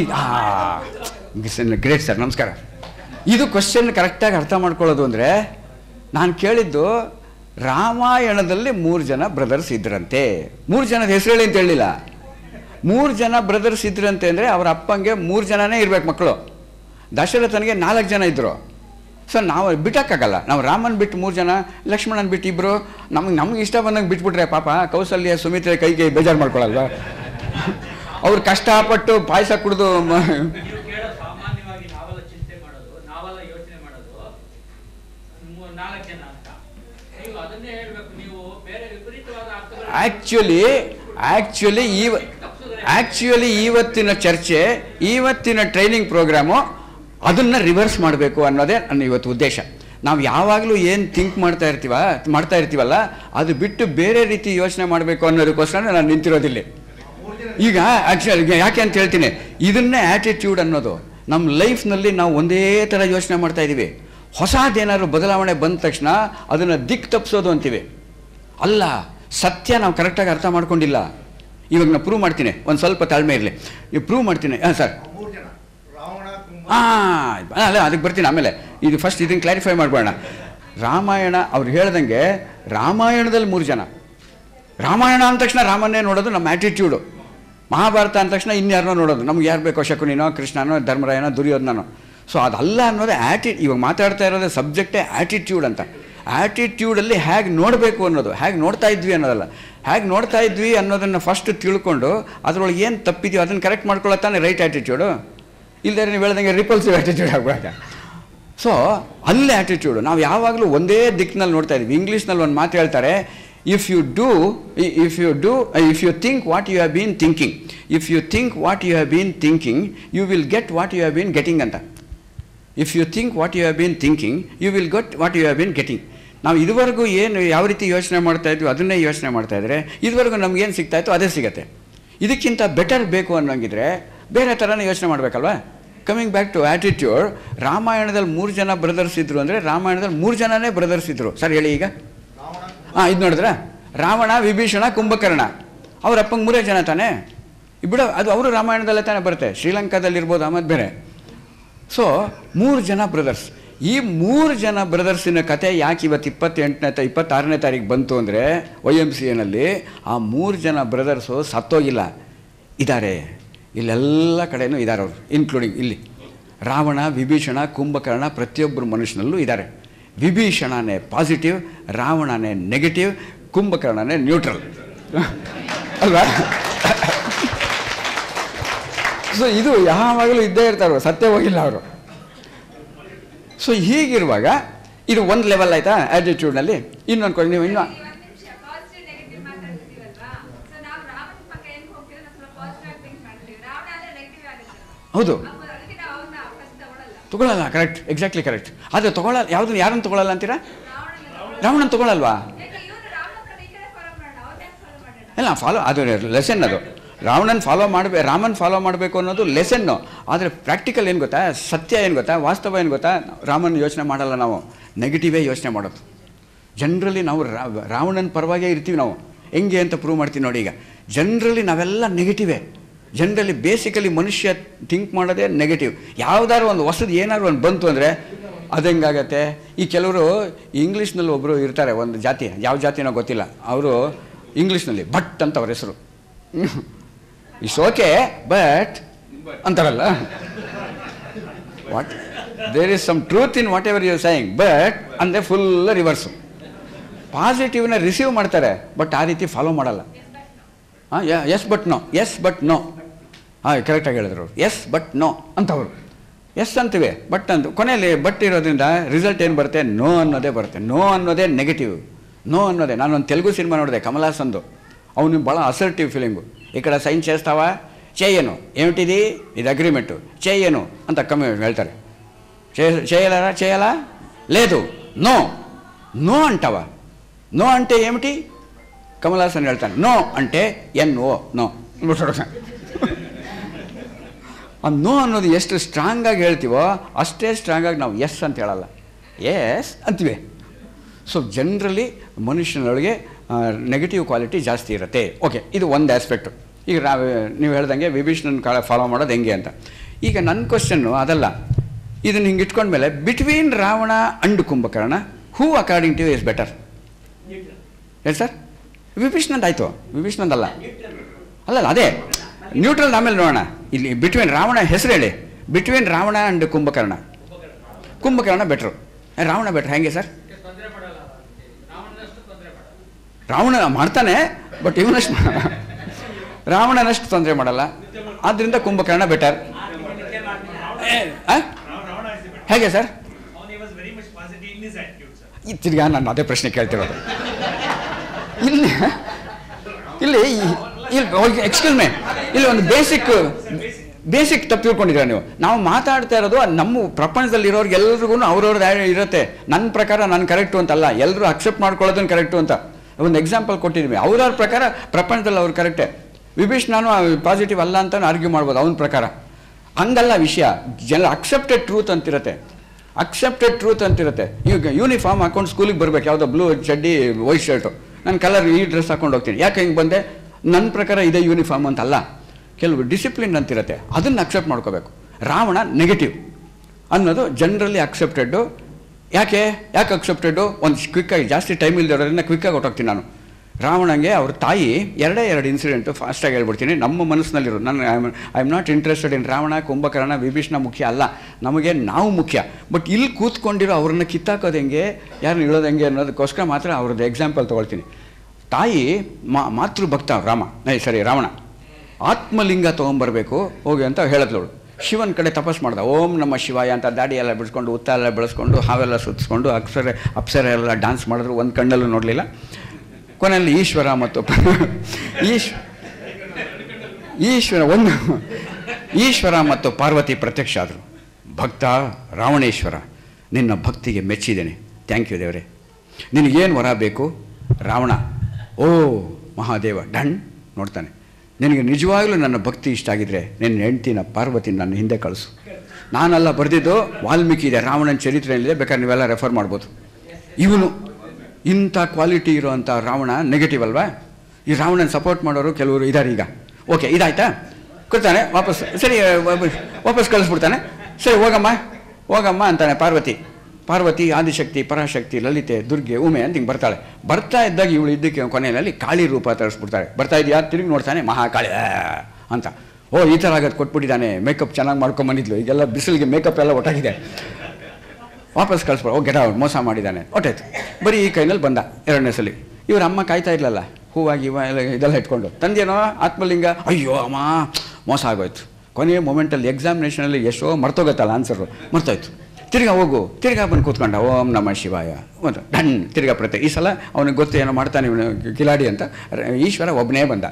S1: ಗ್ರೇಟ್ ಸರ್ ನಮಸ್ಕಾರ ಇದು ಕ್ವಶನ್ ಕರೆಕ್ಟಾಗಿ ಅರ್ಥ ಮಾಡ್ಕೊಳ್ಳೋದು ಅಂದರೆ ನಾನು ಕೇಳಿದ್ದು ರಾಮಾಯಣದಲ್ಲಿ ಮೂರು ಜನ ಬ್ರದರ್ಸ್ ಇದ್ರಂತೆ ಮೂರು ಜನದ ಹೆಸರು ಹೇಳಿ ಅಂತ ಹೇಳಿಲ್ಲ ಮೂರು ಜನ ಬ್ರದರ್ಸ್ ಇದ್ರಂತೆ ಅಂದರೆ ಅವ್ರ ಅಪ್ಪಂಗೆ ಮೂರು ಜನನೇ ಇರ್ಬೇಕು ಮಕ್ಕಳು ದಶರಥನಿಗೆ ನಾಲ್ಕು ಜನ ಇದ್ದರು ಸೊ ನಾವು ಬಿಟ್ಟಕ್ಕಾಗಲ್ಲ ನಾವು ರಾಮನ್ ಬಿಟ್ಟು ಮೂರು ಜನ ಲಕ್ಷ್ಮಣನ್ ಬಿಟ್ಟು ಇಬ್ಬರು ನಮಗೆ ನಮ್ಗೆ ಇಷ್ಟ ಬಂದಂಗೆ ಬಿಟ್ಬಿಟ್ರೆ ಪಾಪ ಕೌಸಲ್ಯ ಸುಮಿತ್ರೆ ಕೈಗೆ ಬೇಜಾರು ಮಾಡ್ಕೊಳ್ಳಲ್ವ ಅವ್ರು ಕಷ್ಟಪಟ್ಟು ಪಾಯಸ ಕುಡಿದು ಮ-
S2: ನೀವು ಕೇಳೋ ಸಾಮಾನ್ಯವಾಗಿ ನಾವೆಲ್ಲ ಚಿಂತೆ ಮಾಡೋದು ನಾವೆಲ್ಲ ಯೋಚನೆ ಮಾಡೋದು ಮೂ- ನಾಲ್ಕು ಜನ ಅಂತ ನೀವು ಅದನ್ನೇ ಹೇಳ್ಬೇಕು ನೀವು ಬೇರೆ ವಿಪರೀತವಾದ ಅರ್ಥಗಳು
S1: ಆ್ಯಕ್ಚುಲಿ ಆ್ಯಕ್ಚುಲಿ ಈವ ಆ್ಯಕ್ಚುಲಿ ಇವತ್ತಿನ ಚರ್ಚೆ ಇವತ್ತಿನ ಟ್ರೈನಿಂಗ್ ಪ್ರೋಗ್ರಾಮು ಅದನ್ನು ರಿವರ್ಸ್ ಮಾಡಬೇಕು ಅನ್ನೋದೇ ನನ್ನ ಇವತ್ತು ಉದ್ದೇಶ ನಾವು ಯಾವಾಗಲೂ ಏನು ಥಿಂಕ್ ಮಾಡ್ತಾ ಇರ್ತೀವ ಮಾಡ್ತಾ ಇರ್ತೀವಲ್ಲ ಅದು ಬಿಟ್ಟು ಬೇರೆ ರೀತಿ ಯೋಚನೆ ಮಾಡಬೇಕು ಅನ್ನೋದಕ್ಕೋಸ್ಕರ ನಾನು ನಿಂತಿರೋದಿಲ್ಲ ಈಗ ಆ್ಯಕ್ಚುಲಿ ಯಾಕೆ ಅಂತ ಹೇಳ್ತೀನಿ ಇದನ್ನೇ ಆ್ಯಟಿಟ್ಯೂಡ್ ಅನ್ನೋದು ನಮ್ಮ ಲೈಫ್ನಲ್ಲಿ ನಾವು ಒಂದೇ ಥರ ಯೋಚನೆ ಮಾಡ್ತಾ ಇದ್ದೀವಿ ಹೊಸದೇನಾದ್ರು ಬದಲಾವಣೆ ಬಂದ ತಕ್ಷಣ ಅದನ್ನು ದಿಕ್ ತಪ್ಪಿಸೋದು ಅಂತೀವಿ ಅಲ್ಲ ಸತ್ಯ ನಾವು ಕರೆಕ್ಟಾಗಿ ಅರ್ಥ ಮಾಡ್ಕೊಂಡಿಲ್ಲ ಇವಾಗ ನಾನು ಪ್ರೂವ್ ಮಾಡ್ತೀನಿ ಒಂದು ಸ್ವಲ್ಪ ತಾಳ್ಮೆ ಇರಲಿ ನೀವು ಪ್ರೂವ್ ಮಾಡ್ತೀನಿ ಹಾಂ ಸರ್
S3: ಮೂರು ಜನ ರಾವಣ ಕುಂಭ
S1: ಹಾಂ ಅಲ್ಲ ಅದಕ್ಕೆ ಬರ್ತೀನಿ ಆಮೇಲೆ ಇದು ಫಸ್ಟ್ ಇದನ್ನು ಕ್ಲಾರಿಫೈ ಮಾಡ್ಬೋಣ ರಾಮಾಯಣ ಅವ್ರು ಹೇಳ್ದಂಗೆ ರಾಮಾಯಣದಲ್ಲಿ ಮೂರು ಜನ ರಾಮಾಯಣ ಅಂದ ತಕ್ಷಣ ರಾಮನ್ನೇ ನೋಡೋದು ನಮ್ಮ ಆ್ಯಟಿಟ್ಯೂಡು ಮಹಾಭಾರತ ಅಂದ ತಕ್ಷಣ ಇನ್ಯಾರನ್ನೋ ನೋಡೋದು ನಮ್ಗೆ ಯಾರು ಬೇಕೋ ಶಕುನಿನೋ ಕೃಷ್ಣನೋ ಧರ್ಮರಾಯನೋ ದುರ್ಯೋಧನನೋ ಸೊ ಅದಲ್ಲ ಅನ್ನೋದು ಆ್ಯಟಿ ಇವಾಗ ಮಾತಾಡ್ತಾ ಇರೋದೇ ಸಬ್ಜೆಕ್ಟೇ ಆ್ಯಟಿಟ್ಯೂಡ್ ಅಂತ ಆ್ಯಟಿಟ್ಯೂಡಲ್ಲಿ ಹೇಗೆ ನೋಡಬೇಕು ಅನ್ನೋದು ಹೇಗೆ ನೋಡ್ತಾ ಇದ್ವಿ ಅನ್ನೋದಲ್ಲ ಹೇಗೆ ನೋಡ್ತಾ ಇದ್ವಿ ಅನ್ನೋದನ್ನು ಫಸ್ಟ್ ತಿಳ್ಕೊಂಡು ಅದರೊಳಗೆ ಏನು ತಪ್ಪಿದೆಯೋ ಅದನ್ನು ಕರೆಕ್ಟ್ ಮಾಡ್ಕೊಳ್ಳೋತಾನೆ ರೈಟ್ ಆ್ಯಟಿಟ್ಯೂಡು ಇಲ್ಲದೇ ನೀವು ಹೇಳ್ದಂಗೆ ರಿಪಲ್ಸಿವ್ ಆ್ಯಟಿಟ್ಯೂಡ್ ಆಗ್ಬಿಡತ್ತೆ ಸೊ ಅಲ್ಲೇ ಆ್ಯಟಿಟ್ಯೂಡು ನಾವು ಯಾವಾಗಲೂ ಒಂದೇ ದಿಕ್ಕಿನಲ್ಲಿ ನೋಡ್ತಾ ಇದ್ದೀವಿ ಇಂಗ್ಲೀಷ್ನಲ್ಲಿ ಒಂದು ಮಾತು ಹೇಳ್ತಾರೆ if you do if you do if you think what you have been thinking if you think what you have been thinking you will get what you have been getting ಅಂತ if you think what you have been thinking you will get what you have been getting ನಾವು ಇದುವರೆಗೂ ಏನು ಯಾವ ರೀತಿ ಯೋಚನೆ ಮಾಡ್ತಾ ಇದ್ವಿ ಅದನ್ನೇ ಯೋಚನೆ ಮಾಡ್ತಾ ಇದ್ರೆ ಇದುವರೆಗೂ ನಮ್ಗೇನು ಸಿಗ್ತಾ ಇತ್ತು ಅದೇ ಸಿಗತ್ತೆ ಇದಕ್ಕಿಂತ ಬೆಟರ್ ಬೇಕು ಅನ್ನೋಂಗಿದ್ರೆ ಬೇರೆ ಥರನೇ ಯೋಚನೆ ಮಾಡಬೇಕಲ್ವಾ ಕಮಿಂಗ್ ಬ್ಯಾಕ್ ಟು ಆ್ಯಟಿಟ್ಯೂಡ್ ರಾಮಾಯಣದಲ್ಲಿ ಮೂರು ಜನ ಬ್ರದರ್ಸ್ ಇದ್ರು ಅಂದರೆ ರಾಮಾಯಣದಲ್ಲಿ ಮೂರು ಜನನೇ ಬ್ರದರ್ಸ್ ಇದ್ರು ಸರ್ ಹೇಳಿ ಈಗ
S3: ರಾವಣ ಕುಂಭ
S1: ಹಾಂ ಇದು ನೋಡಿದ್ರ ರಾವಣ ವಿಭೀಷಣ ಕುಂಭಕರ್ಣ ಅವ್ರ ಅಪ್ಪಂಗೆ ಮೂರೇ ಜನ ತಾನೇ ಬಿಡ ಅದು ಅವರು ರಾಮಾಯಣದಲ್ಲೇ ತಾನೇ ಬರುತ್ತೆ ಶ್ರೀಲಂಕಾದಲ್ಲಿ ಇರ್ಬೋದು ಆಮೇಲೆ ಬೇರೆ ಸೊ ಮೂರು ಜನ ಬ್ರದರ್ಸ್ ಈ ಮೂರು ಜನ ಬ್ರದರ್ಸಿನ ಕತೆ ಯಾಕೆ ಇವತ್ತು ಇಪ್ಪತ್ತೆಂಟನೇ ತ ಇಪ್ಪತ್ತಾರನೇ ತಾರೀಕು ಬಂತು ಅಂದರೆ ವೈ ಎಮ್ ಸಿ ಎನಲ್ಲಿ ಆ ಮೂರು ಜನ ಬ್ರದರ್ಸು ಸತ್ತೋಗಿಲ್ಲ ಇದ್ದಾರೆ ಇಲ್ಲೆಲ್ಲ ಕಡೆನೂ ಇದ್ದಾರೆ ಅವರು ಇನ್ಕ್ಲೂಡಿಂಗ್ ಇಲ್ಲಿ ರಾವಣ ವಿಭೀಷಣ ಕುಂಭಕರ್ಣ ಪ್ರತಿಯೊಬ್ಬರು ಮನುಷ್ಯನಲ್ಲೂ ಇದ್ದಾರೆ ವಿಭೀಷಣನೇ ಪಾಸಿಟಿವ್ ರಾವಣನೇ ನೆಗೆಟಿವ್ ಕುಂಭಕರ್ಣನೇ ನ್ಯೂಟ್ರಲ್ ಅಲ್ವಾ ಸೊ ಇದು ಯಾವಾಗಲೂ ಇದ್ದೇ ಇರ್ತಾರೆ ಸತ್ಯ ಹೋಗಿಲ್ಲ ಅವರು ಸೊ ಹೀಗಿರುವಾಗ ಇದು ಒಂದು ಲೆವೆಲ್ ಆಯ್ತಾ ಆ್ಯಟಿಟ್ಯೂಡ್ನಲ್ಲಿ ಇನ್ನೊಂದು ಕೊಡಿ ನೀವು ಇನ್ನೂ
S4: ಒಂದ್ ನಿಮಿಷ ಪಾಸಿಟಿವ್ ನೆಗೆಟಿವ್ ಮಾತಾಡ್ತಿದೀವಲ್ವಾ ಸೊ ನಾವು ರಾಮನ ಪಕ್ಕ ಏನ್ ಹೋಗ್ತೀವಿ ನಾವು ಸ್ವಲ್ಪ ಪಾಸಿಟಿವ್ ಆಗಿ ಥಿಂಕ್ ಮಾಡ್ತೀವಿ ರಾವಣ ಅಂದ್ರೆ ನೆಗೆಟಿವ್ ಆಗುತ್ತೆ
S1: ಹೌದು
S4: ಅಪ್ಪ ಅದಕ್ಕೆ ನಾವು ಅವನ್ನ ಫಸ್ಟ್ ತಗೊಳಲ್ಲ
S1: ತಗೊಳ್ಳಲ್ಲ ಕರೆಕ್ಟ್ ಎಕ್ಸಾಕ್ಟ್ಲಿ ಕರೆಕ್ಟ್ ಆದರೆ ತಗೊಳ್ಳಲ್ಲ ಯಾವುದನ್ನು ಯಾರನ್ನು ತಗೊಳ್ಳಲ್ಲ ಅಂತೀರಾ
S4: ರಾವಣನ
S1: ರಾವಣನ್ ತಗೊಳ್ಳಲ್ವಾ
S4: ಯಾಕೆ ಇವ್ರು ರಾಮನ ಕಡೆ ಈ ಕಡೆ ಫಾಲೋ ಮಾಡೋಣ ಅವ್ರ ಯಾಕೆ ಫಾಲೋ ಮಾಡೋಣ
S1: ಇಲ್ಲ ಫಾಲೋ ಅದು ಲೆಸನ್ ಅದು ರಾವಣನ್ ಫಾಲೋ ಮಾಡಬೇಕು ರಾಮನ್ ಫಾಲೋ ಮಾಡಬೇಕು ಅನ್ನೋದು ಲೆಸನ್ನು ಆದರೆ ಪ್ರಾಕ್ಟಿಕಲ್ ಏನು ಗೊತ್ತಾ ಸತ್ಯ ಏನು ಗೊತ್ತಾ ವಾಸ್ತವ ಏನು ಗೊತ್ತಾ ರಾಮನ್ ಯೋಚನೆ ಮಾಡಲ್ಲ ನಾವು ನೆಗೆಟಿವೇ ಯೋಚನೆ ಮಾಡೋದು ಜನರಲಿ ನಾವು ರಾ- ರಾವಣನ ಪರವಾಗೇ ಇರ್ತೀವಿ ನಾವು ಹೆಂಗೆ ಅಂತ ಪ್ರೂವ್ ಮಾಡ್ತೀವಿ ನೋಡಿ ಈಗ ಜನರಲಿ ನಾವೆಲ್ಲ ನೆಗೆಟಿವೇ ಜನರಲಿ ಬೇಸಿಕಲಿ ಮನುಷ್ಯ ಥಿಂಕ್ ಮಾಡೋದೇ ನೆಗೆಟಿವ್ ಯಾವ್ದಾದ್ರು ಒಂದು ಹೊಸದು ಏನಾದ್ರು ಒಂದು ಬಂತು ಅಂದರೆ ಅದು ಹೆಂಗಾಗತ್ತೆ ಈ ಕೆಲವರು ಇಂಗ್ಲೀಷ್ನಲ್ಲಿ ಒಬ್ಬರು ಇರ್ತಾರೆ ಒಂದು ಜಾತಿ ಯಾವ ಜಾತಿನೋ ಗೊತ್ತಿಲ್ಲ ಅವರು ಇಂಗ್ಲೀಷ್ನಲ್ಲಿ ಭಟ್ ಅಂತ ಅವ್ರ ಹೆಸರು ಇಟ್ಸ್ ಓಕೆ ಬಟ್ ಅಂತಾರಲ್ಲ what there is some truth in whatever you saying but ಅಂದರೆ ಫುಲ್ ರಿವರ್ಸು ಪಾಸಿಟಿವ್ನ ರಿಸೀವ್ ಮಾಡ್ತಾರೆ ಬಟ್ ಆ ರೀತಿ ಫಾಲೋ ಮಾಡಲ್ಲ ಹಾಂ yes but no yes but no ಹಾಂ ಕರೆಕ್ಟಾಗಿ ಹೇಳಿದ್ರು ಅವರು ಎಸ್ ಬಟ್ ನೋ ಅಂತವರು ಎಸ್ ಅಂತೀವಿ ಬಟ್ ಅಂತ ಕೊನೆಯಲ್ಲಿ ಬಟ್ ಇರೋದ್ರಿಂದ ರಿಸಲ್ಟ್ ಏನು ಬರುತ್ತೆ ನೋ ಅನ್ನೋದೇ ಬರುತ್ತೆ ನೋ ಅನ್ನೋದೇ ನೆಗೆಟಿವ್ ನೋ ಅನ್ನೋದೇ ನಾನೊಂದು ತೆಲುಗು ಸಿನಿಮಾ ನೋಡಿದೆ కమలాసందు ಅವನು ಭಾಳ అసర్టివ్ ఫీలింగ్ ఇక్కడ సైన్ చేస్తావా చేయను ఏమిటిది ఇది అగ్రిమెంటు చేయను ಅಂತ కమ్మి ಹೇಳ್ತಾರೆ చే- చేయలేరా చేయాలా లేదు నో నో అంటావా నో అంటే ఏమిటి కమలాసన్ ಹೇಳ್ತಾನೆ నో అంటే ఎన్ ఓ నో ಆ ನೋ ಅನ್ನೋದು ಎಷ್ಟು ಸ್ಟ್ರಾಂಗಾಗಿ ಹೇಳ್ತೀವೋ ಅಷ್ಟೇ ಸ್ಟ್ರಾಂಗಾಗಿ ನಾವು ಎಸ್ ಅಂತ ಹೇಳಲ್ಲ ಎಸ್ ಅಂತೀವಿ ಸೊ ಜನರಲಿ ಮನುಷ್ಯನೊಳಗೆ ನೆಗೆಟಿವ್ ಕ್ವಾಲಿಟಿ ಜಾಸ್ತಿ ಇರುತ್ತೆ ಓಕೆ ಇದು ಒಂದು ಆಸ್ಪೆಕ್ಟು ಈಗ ರಾ ನೀವು ಹೇಳ್ದಂಗೆ ವಿಭೀಷಣನ ಕಾಲ ಫಾಲೋ ಮಾಡೋದು ಹೆಂಗೆ ಅಂತ ಈಗ ನನ್ನ ಕ್ವಶನ್ನು ಅದಲ್ಲ ಇದನ್ನು ಹಿಂಗೆ ಇಟ್ಕೊಂಡ್ಮೇಲೆ between Ravana and Kumbhakarna who according to is better ಹೇಳಿ ಸರ್ ವಿಭೀಷಣಂದು ಆಯಿತು ವಿಭೀಷಣಂದಲ್ಲ ಅಲ್ಲಲ್ಲ ಅದೇ ನ್ಯೂಟ್ರಲ್ ಆಮೇಲೆ ನೋಡೋಣ ಇಲ್ಲಿ ಬಿಟ್ವೀನ್ ರಾವಣ ಹೆಸರು ಹೇಳಿ between Ravana and Kumbhakarna Kumbhakarna better Ravana better ಹೆಂಗೆ ಸರ್
S2: ತೊಂದರೆ ಪಡಲ್ಲ ರಾವಣನಷ್ಟು ತೊಂದರೆ ಪಡಲ್ಲ
S1: ರಾವಣ ಮಾಡ್ತಾನೆ ಬಟ್ ಇವನಷ್ಟು ಮಾಡಲ್ಲ ರಾವಣನಷ್ಟು ತೊಂದರೆ ಮಾಡಲ್ಲ ಆದ್ದರಿಂದ Kumbhakarna better
S5: Ravana is the better.
S1: ಹೇಗೆ sir
S5: Ravana was very much positive in his attitude, sir.
S1: ಈ ತಿರ್ಗಾ ನಾನು ಅದೇ ಪ್ರಶ್ನೆ ಕೇಳ್ತಿರೋದು ಇಲ್ಲಿ ಇಲ್ಲಿ ಇಲ್ಲಿ ಎಕ್ಸ್ಕ್ಯೂಸ್ ಮೇ ಇಲ್ಲಿ ಒಂದು ಬೇಸಿಕ್ ಬೇಸಿಕ್ ತಪ್ಪು ತಿಳ್ಕೊಂಡಿದ್ದೀರ ನೀವು ನಾವು ಮಾತಾಡ್ತಾ ಇರೋದು ನಮ್ಮ ಪ್ರಪಂಚದಲ್ಲಿರೋರ್ಗೆ ಎಲ್ರಿಗೂ ಅವ್ರವ್ರದ್ದು ಇರುತ್ತೆ ನನ್ನ ಪ್ರಕಾರ ನಾನು ಕರೆಕ್ಟು ಅಂತಲ್ಲ ಎಲ್ಲರೂ ಅಕ್ಸೆಪ್ಟ್ ಮಾಡ್ಕೊಳ್ಳೋದನ್ನು ಕರೆಕ್ಟು ಅಂತ ಒಂದು ಎಕ್ಸಾಂಪಲ್ ಕೊಟ್ಟಿದ್ವಿ ಅವ್ರವ್ರ ಪ್ರಕಾರ ಪ್ರಪಂಚದಲ್ಲಿ ಅವ್ರು ಕರೆಕ್ಟೇ ವಿಭೀಷ್ ನಾನು ಪಾಸಿಟಿವ್ ಅಲ್ಲ ಅಂತ ಆರ್ಗ್ಯೂ ಮಾಡ್ಬೋದು ಅವನ ಪ್ರಕಾರ ಹಂಗಲ್ಲ ವಿಷಯ ಜನ ಅಕ್ಸೆಪ್ಟೆಡ್ ಟ್ರೂತ್ ಅಂತಿರುತ್ತೆ ಅಕ್ಸೆಪ್ಟೆಡ್ ಟ್ರೂತ್ ಅಂತಿರುತ್ತೆ ಈಗ ಯೂನಿಫಾರ್ಮ್ ಹಾಕೊಂಡು ಸ್ಕೂಲಿಗೆ ಬರ್ಬೇಕು ಯಾವುದೋ ಬ್ಲೂ ಚಡ್ಡಿ ವೈಟ್ ಶರ್ಟು ನಾನು ಕಲರ್ ಈ ಡ್ರೆಸ್ ಹಾಕೊಂಡು ಹೋಗ್ತೀನಿ ಯಾಕೆ ಹಿಂಗೆ ಬಂದೆ ನನ್ನ ಪ್ರಕಾರ ಇದೇ ಯೂನಿಫಾರ್ಮ್ ಅಂತಲ್ಲ ಕೆಲವು ಡಿಸಿಪ್ಲಿನ್ ಅಂತಿರುತ್ತೆ ಅದನ್ನು ಅಕ್ಸೆಪ್ಟ್ ಮಾಡ್ಕೋಬೇಕು ರಾವಣ ನೆಗೆಟಿವ್ ಅನ್ನೋದು ಜನರಲಿ ಅಕ್ಸೆಪ್ಟೆಡ್ಡು ಯಾಕೆ ಯಾಕೆ ಅಕ್ಸೆಪ್ಟೆಡ್ಡು ಒಂದು ಕ್ವಿಕ್ಕಾಗಿ ಜಾಸ್ತಿ ಟೈಮ್ ಇಲ್ದಿರೋದ್ರಿಂದ ಕ್ವಿಕ್ಕಾಗಿ ಹೊಟ್ಟೋಗ್ತೀನಿ ನಾನು ರಾವಣಂಗೆ ಅವ್ರ ತಾಯಿ ಎರಡೇ ಎರಡು ಇನ್ಸಿಡೆಂಟು ಫಾಸ್ಟಾಗಿ ಹೇಳ್ಬಿಡ್ತೀನಿ ನಮ್ಮ ಮನಸ್ಸಿನಲ್ಲಿರೋ ನಾನು I am not interested in Ravana Kumbhakarna Vibhishana ಮುಖ್ಯ ಅಲ್ಲ ನಮಗೆ ನಾವು ಮುಖ್ಯ ಬಟ್ ಇಲ್ಲಿ ಕೂತ್ಕೊಂಡಿರೋ ಅವ್ರನ್ನ ಕಿತ್ತಾಕೋದು ಹೆಂಗೆ ಯಾರನ್ನ ಇಳೋದು ಹೆಂಗೆ ಅನ್ನೋದಕ್ಕೋಸ್ಕರ ಮಾತ್ರ ಅವ್ರದ್ದು ಎಕ್ಸಾಂಪಲ್ ತೊಗೊಳ್ತೀನಿ ತಾಯಿ ಮಾ ಮಾತೃಭಕ್ತ ರಾಮ ಏ ಸರಿ ರಾವಣ ಆತ್ಮಲಿಂಗ ತೊಗೊಂಬರ್ಬೇಕು ಹೋಗಿ ಅಂತ ಹೇಳಿದ್ಲವಳು ಶಿವನ ಕಡೆ ತಪಸ್ ಮಾಡ್ದ ಓಂ ನಮ್ಮ ಶಿವಾಯ ಅಂತ ದಾಡಿ ಎಲ್ಲ ಬಿಡಿಸ್ಕೊಂಡು ಉತ್ತ ಎಲ್ಲ ಬೆಳೆಸ್ಕೊಂಡು ಹಾವೆಲ್ಲ ಸುತ್ತಿಸ್ಕೊಂಡು ಅಪ್ಸರೆ ಅಪ್ಸರೆ ಎಲ್ಲ ಡಾನ್ಸ್ ಮಾಡಿದ್ರು ಒಂದು ಕಣ್ಣಲ್ಲೂ ನೋಡಲಿಲ್ಲ ಕೊನೆಯಲ್ಲಿ ಈಶ್ವರ ಮತ್ತು ಈಶ್ ಈಶ್ವರ ಒಂದು ಈಶ್ವರ ಮತ್ತು ಪಾರ್ವತಿ ಪ್ರತ್ಯಕ್ಷ ಆದರು ಭಕ್ತ ರಾವಣೇಶ್ವರ ನಿನ್ನ ಭಕ್ತಿಗೆ ಮೆಚ್ಚಿದ್ದೇನೆ ಥ್ಯಾಂಕ್ ಯು ದೇವರೇ ನಿನಗೇನು ವರ ಬೇಕು ರಾವಣ ಓ ಮಹಾದೇವ ಡಣ್ ನೋಡ್ತಾನೆ ನಿನಗೆ ನಿಜವಾಗಲೂ ನನ್ನ ಭಕ್ತಿ ಇಷ್ಟ ಆಗಿದ್ರೆ ನಿನ್ನ ಹೆಂಡ್ತಿನ ಪಾರ್ವತಿ ನನ್ನ ಹಿಂದೆ ಕಳಿಸು ನಾನೆಲ್ಲ ಬರೆದಿದ್ದು ವಾಲ್ಮೀಕಿ ಇದೆ ರಾವಣನ ಚರಿತ್ರೆಯಲ್ಲಿದೆ ಬೇಕಾದ್ರೆ ನೀವೆಲ್ಲ ರೆಫರ್ ಮಾಡ್ಬೋದು ಇವನು ಇಂಥ ಕ್ವಾಲಿಟಿ ಇರೋವಂಥ ರಾವಣ ನೆಗೆಟಿವ್ ಅಲ್ವಾ ಈ ರಾವಣನ ಸಪೋರ್ಟ್ ಮಾಡೋರು ಕೆಲವರು ಇದ್ದಾರೆ ಈಗ ಓಕೆ ಇದಾಯ್ತಾ ಕೊಡ್ತಾನೆ ವಾಪಸ್ ಸರಿ ವಾಪಸ್- ವಾಪಸ್ ಕಳಿಸ್ಬಿಡ್ತಾನೆ ಸರಿ ಹೋಗಮ್ಮ ಹೋಗಮ್ಮ ಅಂತಾನೆ ಪಾರ್ವತಿ ಪಾರ್ವತಿ ಆದಿಶಕ್ತಿ ಪರಾಶಕ್ತಿ ಲಲಿತೆ ದುರ್ಗೆ ಉಮೆ ಅಂತ ಹಿಂಗೆ ಬರ್ತಾಳೆ ಬರ್ತಾ ಇದ್ದಾಗ ಇವಳು ಇದ್ದಕ್ಕೆ ಕೊನೆಯಲ್ಲಿ ಕಾಳಿ ರೂಪ ತರಿಸ್ಬಿಡ್ತಾಳೆ ಬರ್ತಾ ಇದೆಯಾ ತಿರುಗಿ ನೋಡ್ತಾನೆ ಮಹಾಕಾಳಿ ಆ, ಅಂತ ಓ ಈ ಥರ ಆಗೋದು ಕೊಟ್ಬಿಟ್ಟಿದ್ದಾನೆ ಮೇಕಪ್ ಚೆನ್ನಾಗಿ ಮಾಡ್ಕೊಂಬಂದಿದ್ಲು ಈಗೆಲ್ಲ ಬಿಸಿಲಿಗೆ ಮೇಕಪ್ ಎಲ್ಲ ಒಟ್ಟಾಗಿದೆ ವಾಪಸ್ ಕಳಿಸ್ಬಿಡ ಓ ಗೆಟ ಔಟ್ ಮೋಸ ಮಾಡಿದ್ದಾನೆ ಹೊಟ್ಟೈತು ಬರೀ ಈ ಕೈನಲ್ಲಿ ಬಂದ ಎರಡನೇ ಸಲ ಇವ್ರ ಅಮ್ಮ ಕಾಯ್ತಾ ಇರಲಿಲ್ಲ ಹೂವಾಗಿ ಇವ ಎಲ್ಲ ಇದೆಲ್ಲ ಇಟ್ಕೊಂಡು ತಂದೇನೋ ಆತ್ಮಲಿಂಗ ಅಯ್ಯೋ ಅಮ್ಮ ಮೋಸ ಆಗೋಯ್ತು ಕೊನೆಯ ಮೊಮೆಂಟಲ್ಲಿ ಎಕ್ಸಾಮಿನೇಷನಲ್ಲಿ ಎಷ್ಟೋ ಮರ್ತೋಗತ್ತಲ್ಲ ಆನ್ಸರು ಮರ್ತೋಯ್ತು ತಿರ್ಗಾ ಹೋಗು ತಿರ್ಗಾ ಬಂದು ಕೂತ್ಕೊಂಡ ಓಂ ನಮ ಶಿವಾಯ ಒಂದು ಡನ್ ತಿರ್ಗಾ ಪ್ರತಿ ಈ ಸಲ ಅವನಿಗೆ ಗೊತ್ತು ಏನೋ ಮಾಡ್ತಾನೆ ಇವನು ಕಿಲಾಡಿ ಅಂತ ರ- ಈಶ್ವರ ಒಬ್ಬನೇ ಬಂದ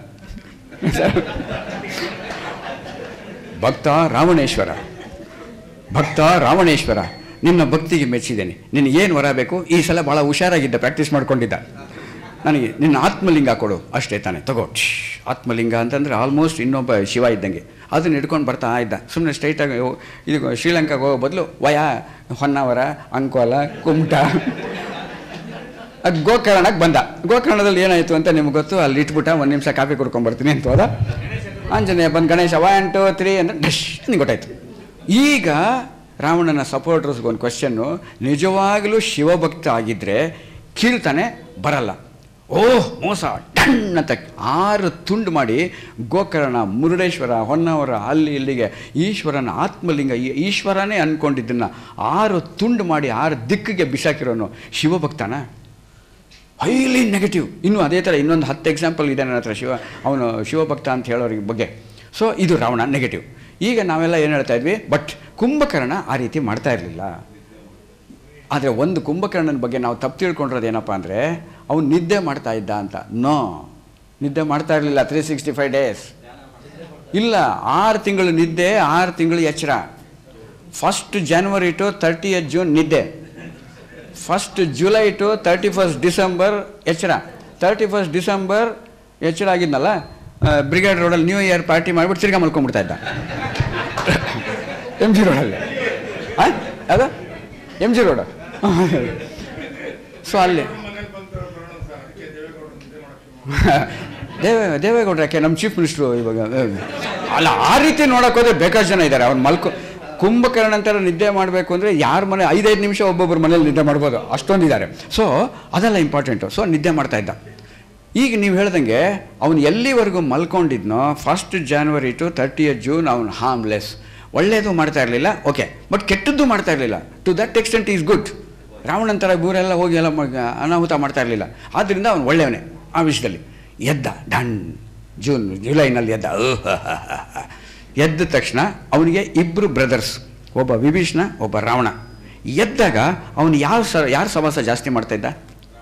S1: ಭಕ್ತ ರಾವಣೇಶ್ವರ ಭಕ್ತ ರಾವಣೇಶ್ವರ ನಿನ್ನ ಭಕ್ತಿಗೆ ಮೆಚ್ಚಿದ್ದೇನೆ ನಿನಗೆ ಏನು ವರ ಬೇಕು ಈ ಸಲ ಭಾಳ ಹುಷಾರಾಗಿದ್ದ ಪ್ರಾಕ್ಟೀಸ್ ಮಾಡ್ಕೊಂಡಿದ್ದ ನನಗೆ ನಿನ್ನ ಆತ್ಮಲಿಂಗ ಕೊಡು ಅಷ್ಟೇ ತಾನೆ ತಗೋ ಶ್ಶ್, ಆತ್ಮಲಿಂಗ ಅಂತಂದ್ರೆ ಆಲ್ಮೋಸ್ಟ್ ಇನ್ನೊಬ್ಬ ಶಿವ ಇದ್ದಂಗೆ ಅದನ್ನ ಹಿಡ್ಕೊಂಡು ಬರ್ತಾ ಇದ್ದ ಸುಮ್ಮನೆ ಸ್ಟ್ರೈಟಾಗಿ ಇದು ಶ್ರೀಲಂಕಾಗೆ ಹೋಗೋ ಬದಲು ವಯ ಹೊನ್ನಾವರ ಅಂಕೋಲ ಕುಮಟ ಅದು ಗೋಕರ್ಣಕ್ಕೆ ಬಂದ ಗೋಕರ್ಣದಲ್ಲಿ ಏನಾಯಿತು ಅಂತ ನಿಮ್ಗೆ ಗೊತ್ತು ಅಲ್ಲಿ ಇಟ್ಬಿಟ್ಟ ಒಂದು ನಿಮಿಷ ಕಾಫಿ ಕುಡ್ಕೊಂಬರ್ತೀನಿ ಅಂತ ಹೋದ ಆಂಜನೇಯ ಬಂದು ಗಣೇಶ ಒನ್ ಟು ತ್ರೀ ಅಂತ ಡಶ್ ನಿಂಗೆ ಗೊತ್ತಾಯ್ತು ಈಗ ರಾವಣನ ಸಪೋರ್ಟರ್ಸ್ಗೆ ಒಂದು ಕ್ವಶನ್ನು ನಿಜವಾಗಲೂ ಶಿವಭಕ್ತ ಆಗಿದ್ದರೆ ಕೀಳ್ತಾನೆ ಬರಲ್ಲ ಓಹ್ ಮೋಸ ಟಣ್ ಅಂತ ಆರು ತುಂಡು ಮಾಡಿ ಗೋಕರ್ಣ ಮುರುಡೇಶ್ವರ ಹೊನ್ನಾವರ ಅಲ್ಲಿ ಇಲ್ಲಿಗೆ ಈಶ್ವರನ ಆತ್ಮಲಿಂಗ ಈ ಈಶ್ವರನೇ ಅಂದ್ಕೊಂಡಿದ್ದನ್ನು ಆರು ತುಂಡು ಮಾಡಿ ಆರು ದಿಕ್ಕಿಗೆ ಬಿಸಾಕಿರೋನು ಶಿವಭಕ್ತನ ಹೈಲಿ ನೆಗೆಟಿವ್ ಇನ್ನು ಅದೇ ಥರ ಇನ್ನೊಂದು ಹತ್ತು ಎಕ್ಸಾಂಪಲ್ ಇದೆ ನನ್ನ ಹತ್ರ ಶಿವ ಅವನು ಶಿವಭಕ್ತ ಅಂತ ಹೇಳೋರಿಗೆ ಬಗ್ಗೆ ಸೊ ಇದು ರಾವಣ ನೆಗೆಟಿವ್ ಈಗ ನಾವೆಲ್ಲ ಏನು ಹೇಳ್ತಾ ಇದ್ವಿ ಬಟ್ ಕುಂಭಕರ್ಣ ಆ ರೀತಿ ಮಾಡ್ತಾ ಇರಲಿಲ್ಲ ಆದರೆ ಒಂದು ಕುಂಭಕರ್ಣನ ಬಗ್ಗೆ ನಾವು ತಪ್ಪು ತಿಳ್ಕೊಂಡಿರೋದು ಏನಪ್ಪ ಅಂದರೆ ಅವನು ನಿದ್ದೆ ಮಾಡ್ತಾ ಇದ್ದ ಅಂತ ನೋ ನಿದ್ದೆ ಮಾಡ್ತಾ ಇರಲಿಲ್ಲ ತ್ರೀ ಸಿಕ್ಸ್ಟಿ ಫೈವ್ ಡೇಸ್ ಇಲ್ಲ ಆರು ತಿಂಗಳು ನಿದ್ದೆ ಆರು ತಿಂಗಳು ಎಚ್ಚರ first January to thirty June ನಿದ್ದೆ first July to thirty first December ಎಚ್ಚರ ತರ್ಟಿ ಫಸ್ಟ್ ಡಿಸೆಂಬರ್ ಎಚ್ಚರ ಆಗಿದ್ನಲ್ಲ ಬ್ರಿಗೇಡ್ ರೋಡಲ್ಲಿ ನ್ಯೂ ಇಯರ್ ಪಾರ್ಟಿ ಮಾಡಿಬಿಟ್ಟು ತಿರ್ಗಾ ಮಲ್ಕೊಂಡ್ಬಿಡ್ತಾ ಇದ್ದ ಎಮ್ ಜಿ ರೋಡಲ್ಲಿ ಹಾಂ ಅದು ಎಮ್ ಜಿ ರೋಡ್ ಸೊ ಅಲ್ಲಿ
S3: ಮನೇಲಿ ಬಂದು ಬರೋಣ ಸರ್ ಅದಕ್ಕೆ ದೇವೇಗೌಡರು ನಿದ್ದೆ ಮಾಡಕ್ಕೆ
S1: ದೇವೇ ದೇವೇಗೌಡರು ಯಾಕೆ ನಮ್ಮ ಚೀಫ್ ಮಿನಿಸ್ಟ್ರು ಇವಾಗ ಅಲ್ಲ ಆ ರೀತಿ ನೋಡೋಕೆ ಹೋದ್ರೆ ಬೇಕಾಷ್ಟು ಜನ ಇದ್ದಾರೆ ಅವ್ನು ಮಲ್ಕೊ ಕುಂಭಕರ್ಣ ಅಂತರ ನಿದ್ದೆ ಮಾಡಬೇಕು ಅಂದರೆ ಯಾರ ಮನೆ ಐದೈದು ನಿಮಿಷ ಒಬ್ಬೊಬ್ಬರ ಮನೇಲಿ ನಿದ್ದೆ ಮಾಡ್ಬೋದು ಅಷ್ಟೊಂದಿದ್ದಾರೆ ಸೊ ಅದೆಲ್ಲ ಇಂಪಾರ್ಟೆಂಟು ಸೊ ನಿದ್ದೆ ಮಾಡ್ತಾ ಇದ್ದ ಈಗ ನೀವು ಹೇಳ್ದಂಗೆ ಅವನು ಎಲ್ಲಿವರೆಗೂ ಮಲ್ಕೊಂಡಿದ್ನೋ first January to thirtieth June ಅವನು ಹಾರ್ಮ್ಲೆಸ್ ಒಳ್ಳೆಯದು ಮಾಡ್ತಾ ಇರಲಿಲ್ಲ ಓಕೆ ಬಟ್ ಕೆಟ್ಟದ್ದು ಮಾಡ್ತಾ ಇರಲಿಲ್ಲ to that extent is good ರಾವಣನ ಥರ ಊರೆಲ್ಲ ಹೋಗಿ ಎಲ್ಲ ಮ- ಅನಾಹುತ ಮಾಡ್ತಾ ಇರಲಿಲ್ಲ ಆದ್ದರಿಂದ ಅವನು ಒಳ್ಳೆಯವನೇ ಆ ವಿಷಯದಲ್ಲಿ ಎದ್ದ ಡನ್ ಜೂನ್ ಜುಲೈನಲ್ಲಿ ಎದ್ದ ಅಹ್ ಎದ್ದ ತಕ್ಷಣ ಅವನಿಗೆ ಇಬ್ಬರು ಬ್ರದರ್ಸ್ ಒಬ್ಬ ವಿಭೀಷಣ ಒಬ್ಬ ರಾವಣ ಎದ್ದಾಗ ಅವನು ಯಾವ ಸ ಯಾರ ಸವಾಸ ಜಾಸ್ತಿ ಮಾಡ್ತಾ ಇದ್ದ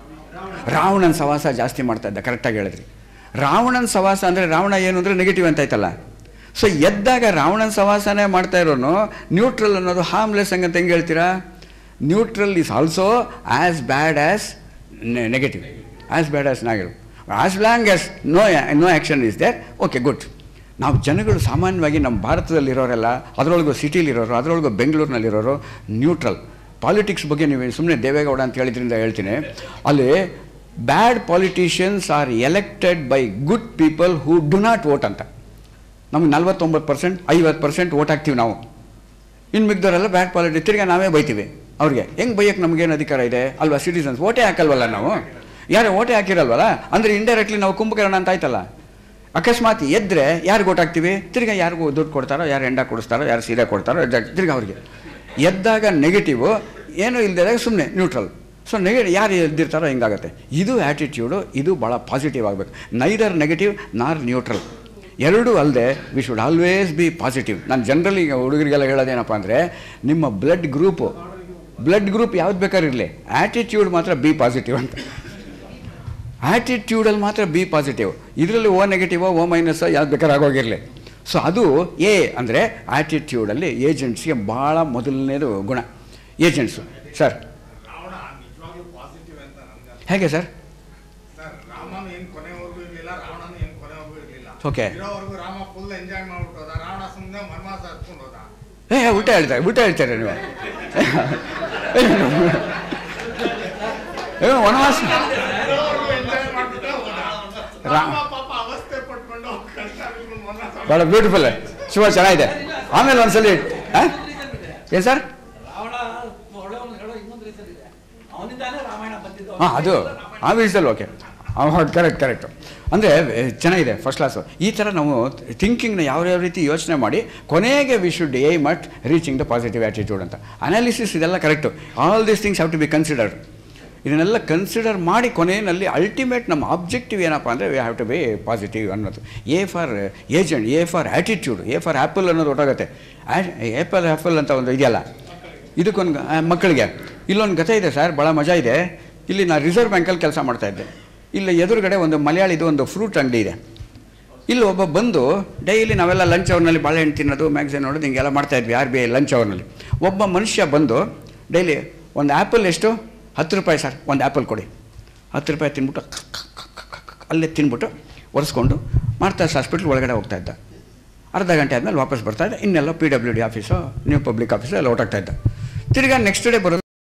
S1: ರಾವಣನ ಸವಾಸ ಜಾಸ್ತಿ ಮಾಡ್ತಾ ಇದ್ದ ಕರೆಕ್ಟಾಗಿ ಹೇಳಿದ್ರಿ ರಾವಣನ ಸವಾಸ ಅಂದರೆ ರಾವಣ ಏನು ಅಂದರೆ ನೆಗೆಟಿವ್ ಅಂತ ಆಯ್ತಲ್ಲ ಸೊ ಎದ್ದಾಗ ರಾವಣನ ಸವಾಸನೇ ಮಾಡ್ತಾ ಇರೋನು ನ್ಯೂಟ್ರಲ್ ಅನ್ನೋದು ಹಾರ್ಮ್ಲೆಸ್ ಹಂಗಂತ ಹೆಂಗೆ ಹೇಳ್ತೀರಾ neutral is also as bad as negative as bad as ನಾಗಿರು as long as no no action is there okay good ನಾವು ಜನಗಳು ಸಾಮಾನ್ಯವಾಗಿ ನಮ್ಮ ಭಾರತದಲ್ಲಿರೋರೆಲ್ಲ ಅದರೊಳಗೂ ಸಿಟಿಲಿರೋರು ಅದರೊಳಗೂ ಬೆಂಗಳೂರಿನಲ್ಲಿರೋರು ನ್ಯೂಟ್ರಲ್ ಪಾಲಿಟಿಕ್ಸ್ ಬಗ್ಗೆ ನೀವು ಸುಮ್ಮನೆ ದೇವೇಗೌಡ ಅಂತ ಹೇಳಿದ್ರಿಂದ ಹೇಳ್ತೀನಿ ಅಲ್ಲಿ bad politicians are elected by good people who do not vote ಅಂತ ನಮ್ಗೆ ನಲ್ವತ್ತೊಂಬತ್ತು ಪರ್ಸೆಂಟ್ ಐವತ್ತು ಪರ್ಸೆಂಟ್ ವೋಟ್ ಹಾಕ್ತೀವಿ ನಾವು ಇನ್ನು ಮಿಗ್ದವರೆಲ್ಲ ಬ್ಯಾಡ್ ಪಾಲಿಟಿ ತಿರ್ಗಾ ನಾವೇ ಬೈತೀವಿ ಅವ್ರಿಗೆ ಹೆಂಗೆ ಬೈಯಕ್ಕೆ ನಮಗೇನು ಅಧಿಕಾರ ಇದೆ ಅಲ್ವಾ ಸಿಟಿಸನ್ಸ್ ಓಟೇ ಹಾಕಲ್ವಲ್ಲ ನಾವು ಯಾರು ಓಟೇ ಹಾಕಿರಲ್ವಲ್ಲ ಅಂದರೆ ಇಂಡೈರೆಕ್ಟ್ಲಿ ನಾವು ಕುಂಭಕರ್ಣ ಅಂತ ಆಯ್ತಲ್ಲ ಅಕಸ್ಮಾತ್ ಎದ್ದರೆ ಯಾರಿಗೆ ಓಟ್ ಹಾಕ್ತೀವಿ ತಿರ್ಗಾ ಯಾರಿಗೂ ದುಡ್ಡು ಕೊಡ್ತಾರೋ ಯಾರು ಎಂಡ ಕೊಡಿಸ್ತಾರೋ ಯಾರು ಸೀರೆ ಕೊಡ್ತಾರೋ ಎದ್ದ- ತಿರ್ಗಾ ಅವ್ರಿಗೆ ಎದ್ದಾಗ ನೆಗೆಟಿವು ಏನೂ ಇಲ್ದಿದಾಗ ಸುಮ್ಮನೆ ನ್ಯೂಟ್ರಲ್ ಸೊ ನೆಗೆ ಯಾರು ಎದ್ದಿರ್ತಾರೋ ಹಿಂಗಾಗತ್ತೆ ಇದು ಆ್ಯಟಿಟ್ಯೂಡು ಇದು ಭಾಳ ಪಾಸಿಟಿವ್ ಆಗಬೇಕು ನೈದರ್ ನೆಗೆಟಿವ್ ನಾರ್ ನ್ಯೂಟ್ರಲ್ ಎರಡೂ ಅಲ್ಲದೆ we should always be positive ನಾನು ಜನರಲಿ ಈಗ ಹುಡುಗರಿಗೆಲ್ಲ ಹೇಳೋದೇನಪ್ಪ ಅಂದರೆ ನಿಮ್ಮ ಬ್ಲಡ್ ಗ್ರೂಪು ಬ್ಲಡ್ ಗ್ರೂಪ್ ಯಾವ್ದು ಬೇಕಾದ್ರೂ ಇರಲಿ ಆ್ಯಟಿಟ್ಯೂಡ್ ಮಾತ್ರ ಬಿ ಪಾಸಿಟಿವ್ ಅಂತ ಆ್ಯಟಿಟ್ಯೂಡಲ್ಲಿ ಮಾತ್ರ ಬಿ ಪಾಸಿಟಿವ್ ಇದರಲ್ಲಿ ಓ ನೆಗೆಟಿವೋ ಓ ಮೈನಸ್ ಯಾವ್ದು ಬೇಕಾದ್ರೆ ಆಗೋಗಿರಲಿ ಸೊ ಅದು ಎ ಅಂದರೆ ಆ್ಯಟಿಟ್ಯೂಡಲ್ಲಿ ಏಜೆಂಟ್ಸ್ಗೆ ಭಾಳ ಮೊದಲನೇದು ಗುಣ ಏಜೆಂಟ್ಸು ಸರ್
S3: ರಾವಣ ನಿಜವಾಗ್ಲೂ ಪಾಸಿಟಿವ್ ಅಂತ ನನ್ಗೆ
S1: ಹೇಗೆ ಸರ್
S3: ಸರ್ ರಾಮನು ಏನ್ ಕೊನೆವರೆಗೂ ಇರ್ಲಿಲ್ಲ ರಾವಣನು ಏನ್ ಕೊನೆವರೆಗೂ ಇರ್ಲಿಲ್ಲ
S1: Okay.
S3: ಇರೋವರೆಗೂ ರಾಮ ಫುಲ್ ಎಂಜಾಯ್ ಮಾಡ್ಬಿಟ್ಟು ಹೋದ ರಾವಣ ಸುಮ್ಮನೆ ಮನ್ಮಾಸ ಹತ್ಕೊಂಡು ಹೋದ
S1: ಏ ಉಲ್ಟಾ ಹೇಳ್ತಾರೆ ಉಲ್ಟಾ ಹೇಳ್ತಾರೆ ನೀವು ಏ, ವನವಾಸ
S3: ಇರೋವರೆಗೂ ಎಂಜಾಯ್ ಮಾಡ್ಬಿಟ್ಟೆ ಹೋದ
S1: ರಾ-
S3: ರಾಮ ಪಾಪ ಅವಸ್ಥೆ ಪಟ್ಕೊಂಡು ಕಷ್ಟ ಬಿಟ್ಕೊಂಡು ವನವಾಸ
S1: ಭಾಳ ಬ್ಯೂಟಿಫುಲ್ ಶಿವ ಚೆನ್ನಾಗಿದೆ ಆಮೇಲೆ ಒಂದ್ಸಲಿ ಏನು ಸರ್
S2: ರಾವಣ ಒಳ್ಳೆಯವನು ಹೇಳೋ ಇನ್ನೊಂದು ರೀಸನ್ ಇದೆ ಅವನಿಂದಾನೇ ರಾಮಾಯಣ ಬಂದಿದ್ದು
S1: ಹಾಂ ಅದು ಆ ವಿಷಯದಲ್ಲಿ ಓಕೆ ಕರೆಕ್ಟ್ ಕರೆಕ್ಟು ಅಂದರೆ ಚೆನ್ನಾಗಿದೆ ಫಸ್ಟ್ ಕ್ಲಾಸು ಈ ಥರ ನಾವು ಥಿಂಕಿಂಗ್ನ ಯಾವ ಯಾವ ರೀತಿ ಯೋಚನೆ ಮಾಡಿ ಕೊನೆಗೆ we should aim at reaching the positive attitude ಅಂತ ಅನಾಲಿಸಿಸ್ ಇದೆಲ್ಲ correct all these things have to be considered ಇದನ್ನೆಲ್ಲ ಕನ್ಸಿಡರ್ ಮಾಡಿ ಕೊನೆಯಲ್ಲಿ ಅಲ್ಟಿಮೇಟ್ ನಮ್ಮ ಆಬ್ಜೆಕ್ಟಿವ್ ಏನಪ್ಪ ಅಂದರೆ we have to be positive ಅನ್ನೋದು A for agent A for attitude A for apple ಅನ್ನೋದು ಹೊಟ್ಟೋಗುತ್ತೆ ಆ್ಯಪಲ್ ಆ್ಯಪಲ್ ಅಂತ ಒಂದು ಇದೆಯಲ್ಲ ಇದಕ್ಕೊಂದು ಆ, ಮಕ್ಕಳಿಗೆ ಇಲ್ಲೊಂದು ಕಥೆ ಇದೆ ಸರ್ ಭಾಳ ಮಜಾ ಇದೆ ಇಲ್ಲಿ ನಾನು ರಿಸರ್ವ್ ಬ್ಯಾಂಕಲ್ಲಿ ಕೆಲಸ ಮಾಡ್ತಾಯಿದ್ದೆ ಇಲ್ಲಿ ಎದುರುಗಡೆ ಒಂದು ಮಲಯಾಳಿದು ಒಂದು ಫ್ರೂಟ್ ಅಂಗಡಿ ಇದೆ ಇಲ್ಲಿ ಒಬ್ಬ ಬಂದು ಡೈಲಿ ನಾವೆಲ್ಲ ಲಂಚ್ ಅವರ್ನಲ್ಲಿ ಬಾಳೆಹಣ್ಣು ತಿನ್ನೋದು ಮ್ಯಾಗ್ಝಿನ್ ನೋಡೋದು ಹಿಂಗೆಲ್ಲ ಮಾಡ್ತಾಯಿದ್ವಿ ಆರ್ ಬಿ ಐ ಲಂಚ್ ಅವರ್ನಲ್ಲಿ ಒಬ್ಬ ಮನುಷ್ಯ ಬಂದು ಡೈಲಿ ಒಂದು ಆ್ಯಪಲ್ ಎಷ್ಟು ಹತ್ತು ರೂಪಾಯಿ ಸರ್ ಒಂದು ಆ್ಯಪಲ್ ಕೊಡಿ ಹತ್ತು ರೂಪಾಯಿ ತಿನ್ಬಿಟ್ಟು ಅಲ್ಲೇ ತಿನ್ಬಿಟ್ಟು ಒರೆಸ್ಕೊಂಡು ಮಾರ್ತಾಸ್ ಹಾಸ್ಪಿಟ್ಲ್ ಒಳಗಡೆ ಹೋಗ್ತಾ ಇದ್ದ ಅರ್ಧ ಗಂಟೆ ಆದಮೇಲೆ ವಾಪಸ್ ಬರ್ತಾ ಇದ್ದ ಇನ್ನೆಲ್ಲ P W D office new public office ಎಲ್ಲ ಹೊರಟಾಗ್ತಾ ಇದ್ದ ತಿರ್ಗಾ ನೆಕ್ಸ್ಟ್ ಡೇ ಬರೋದು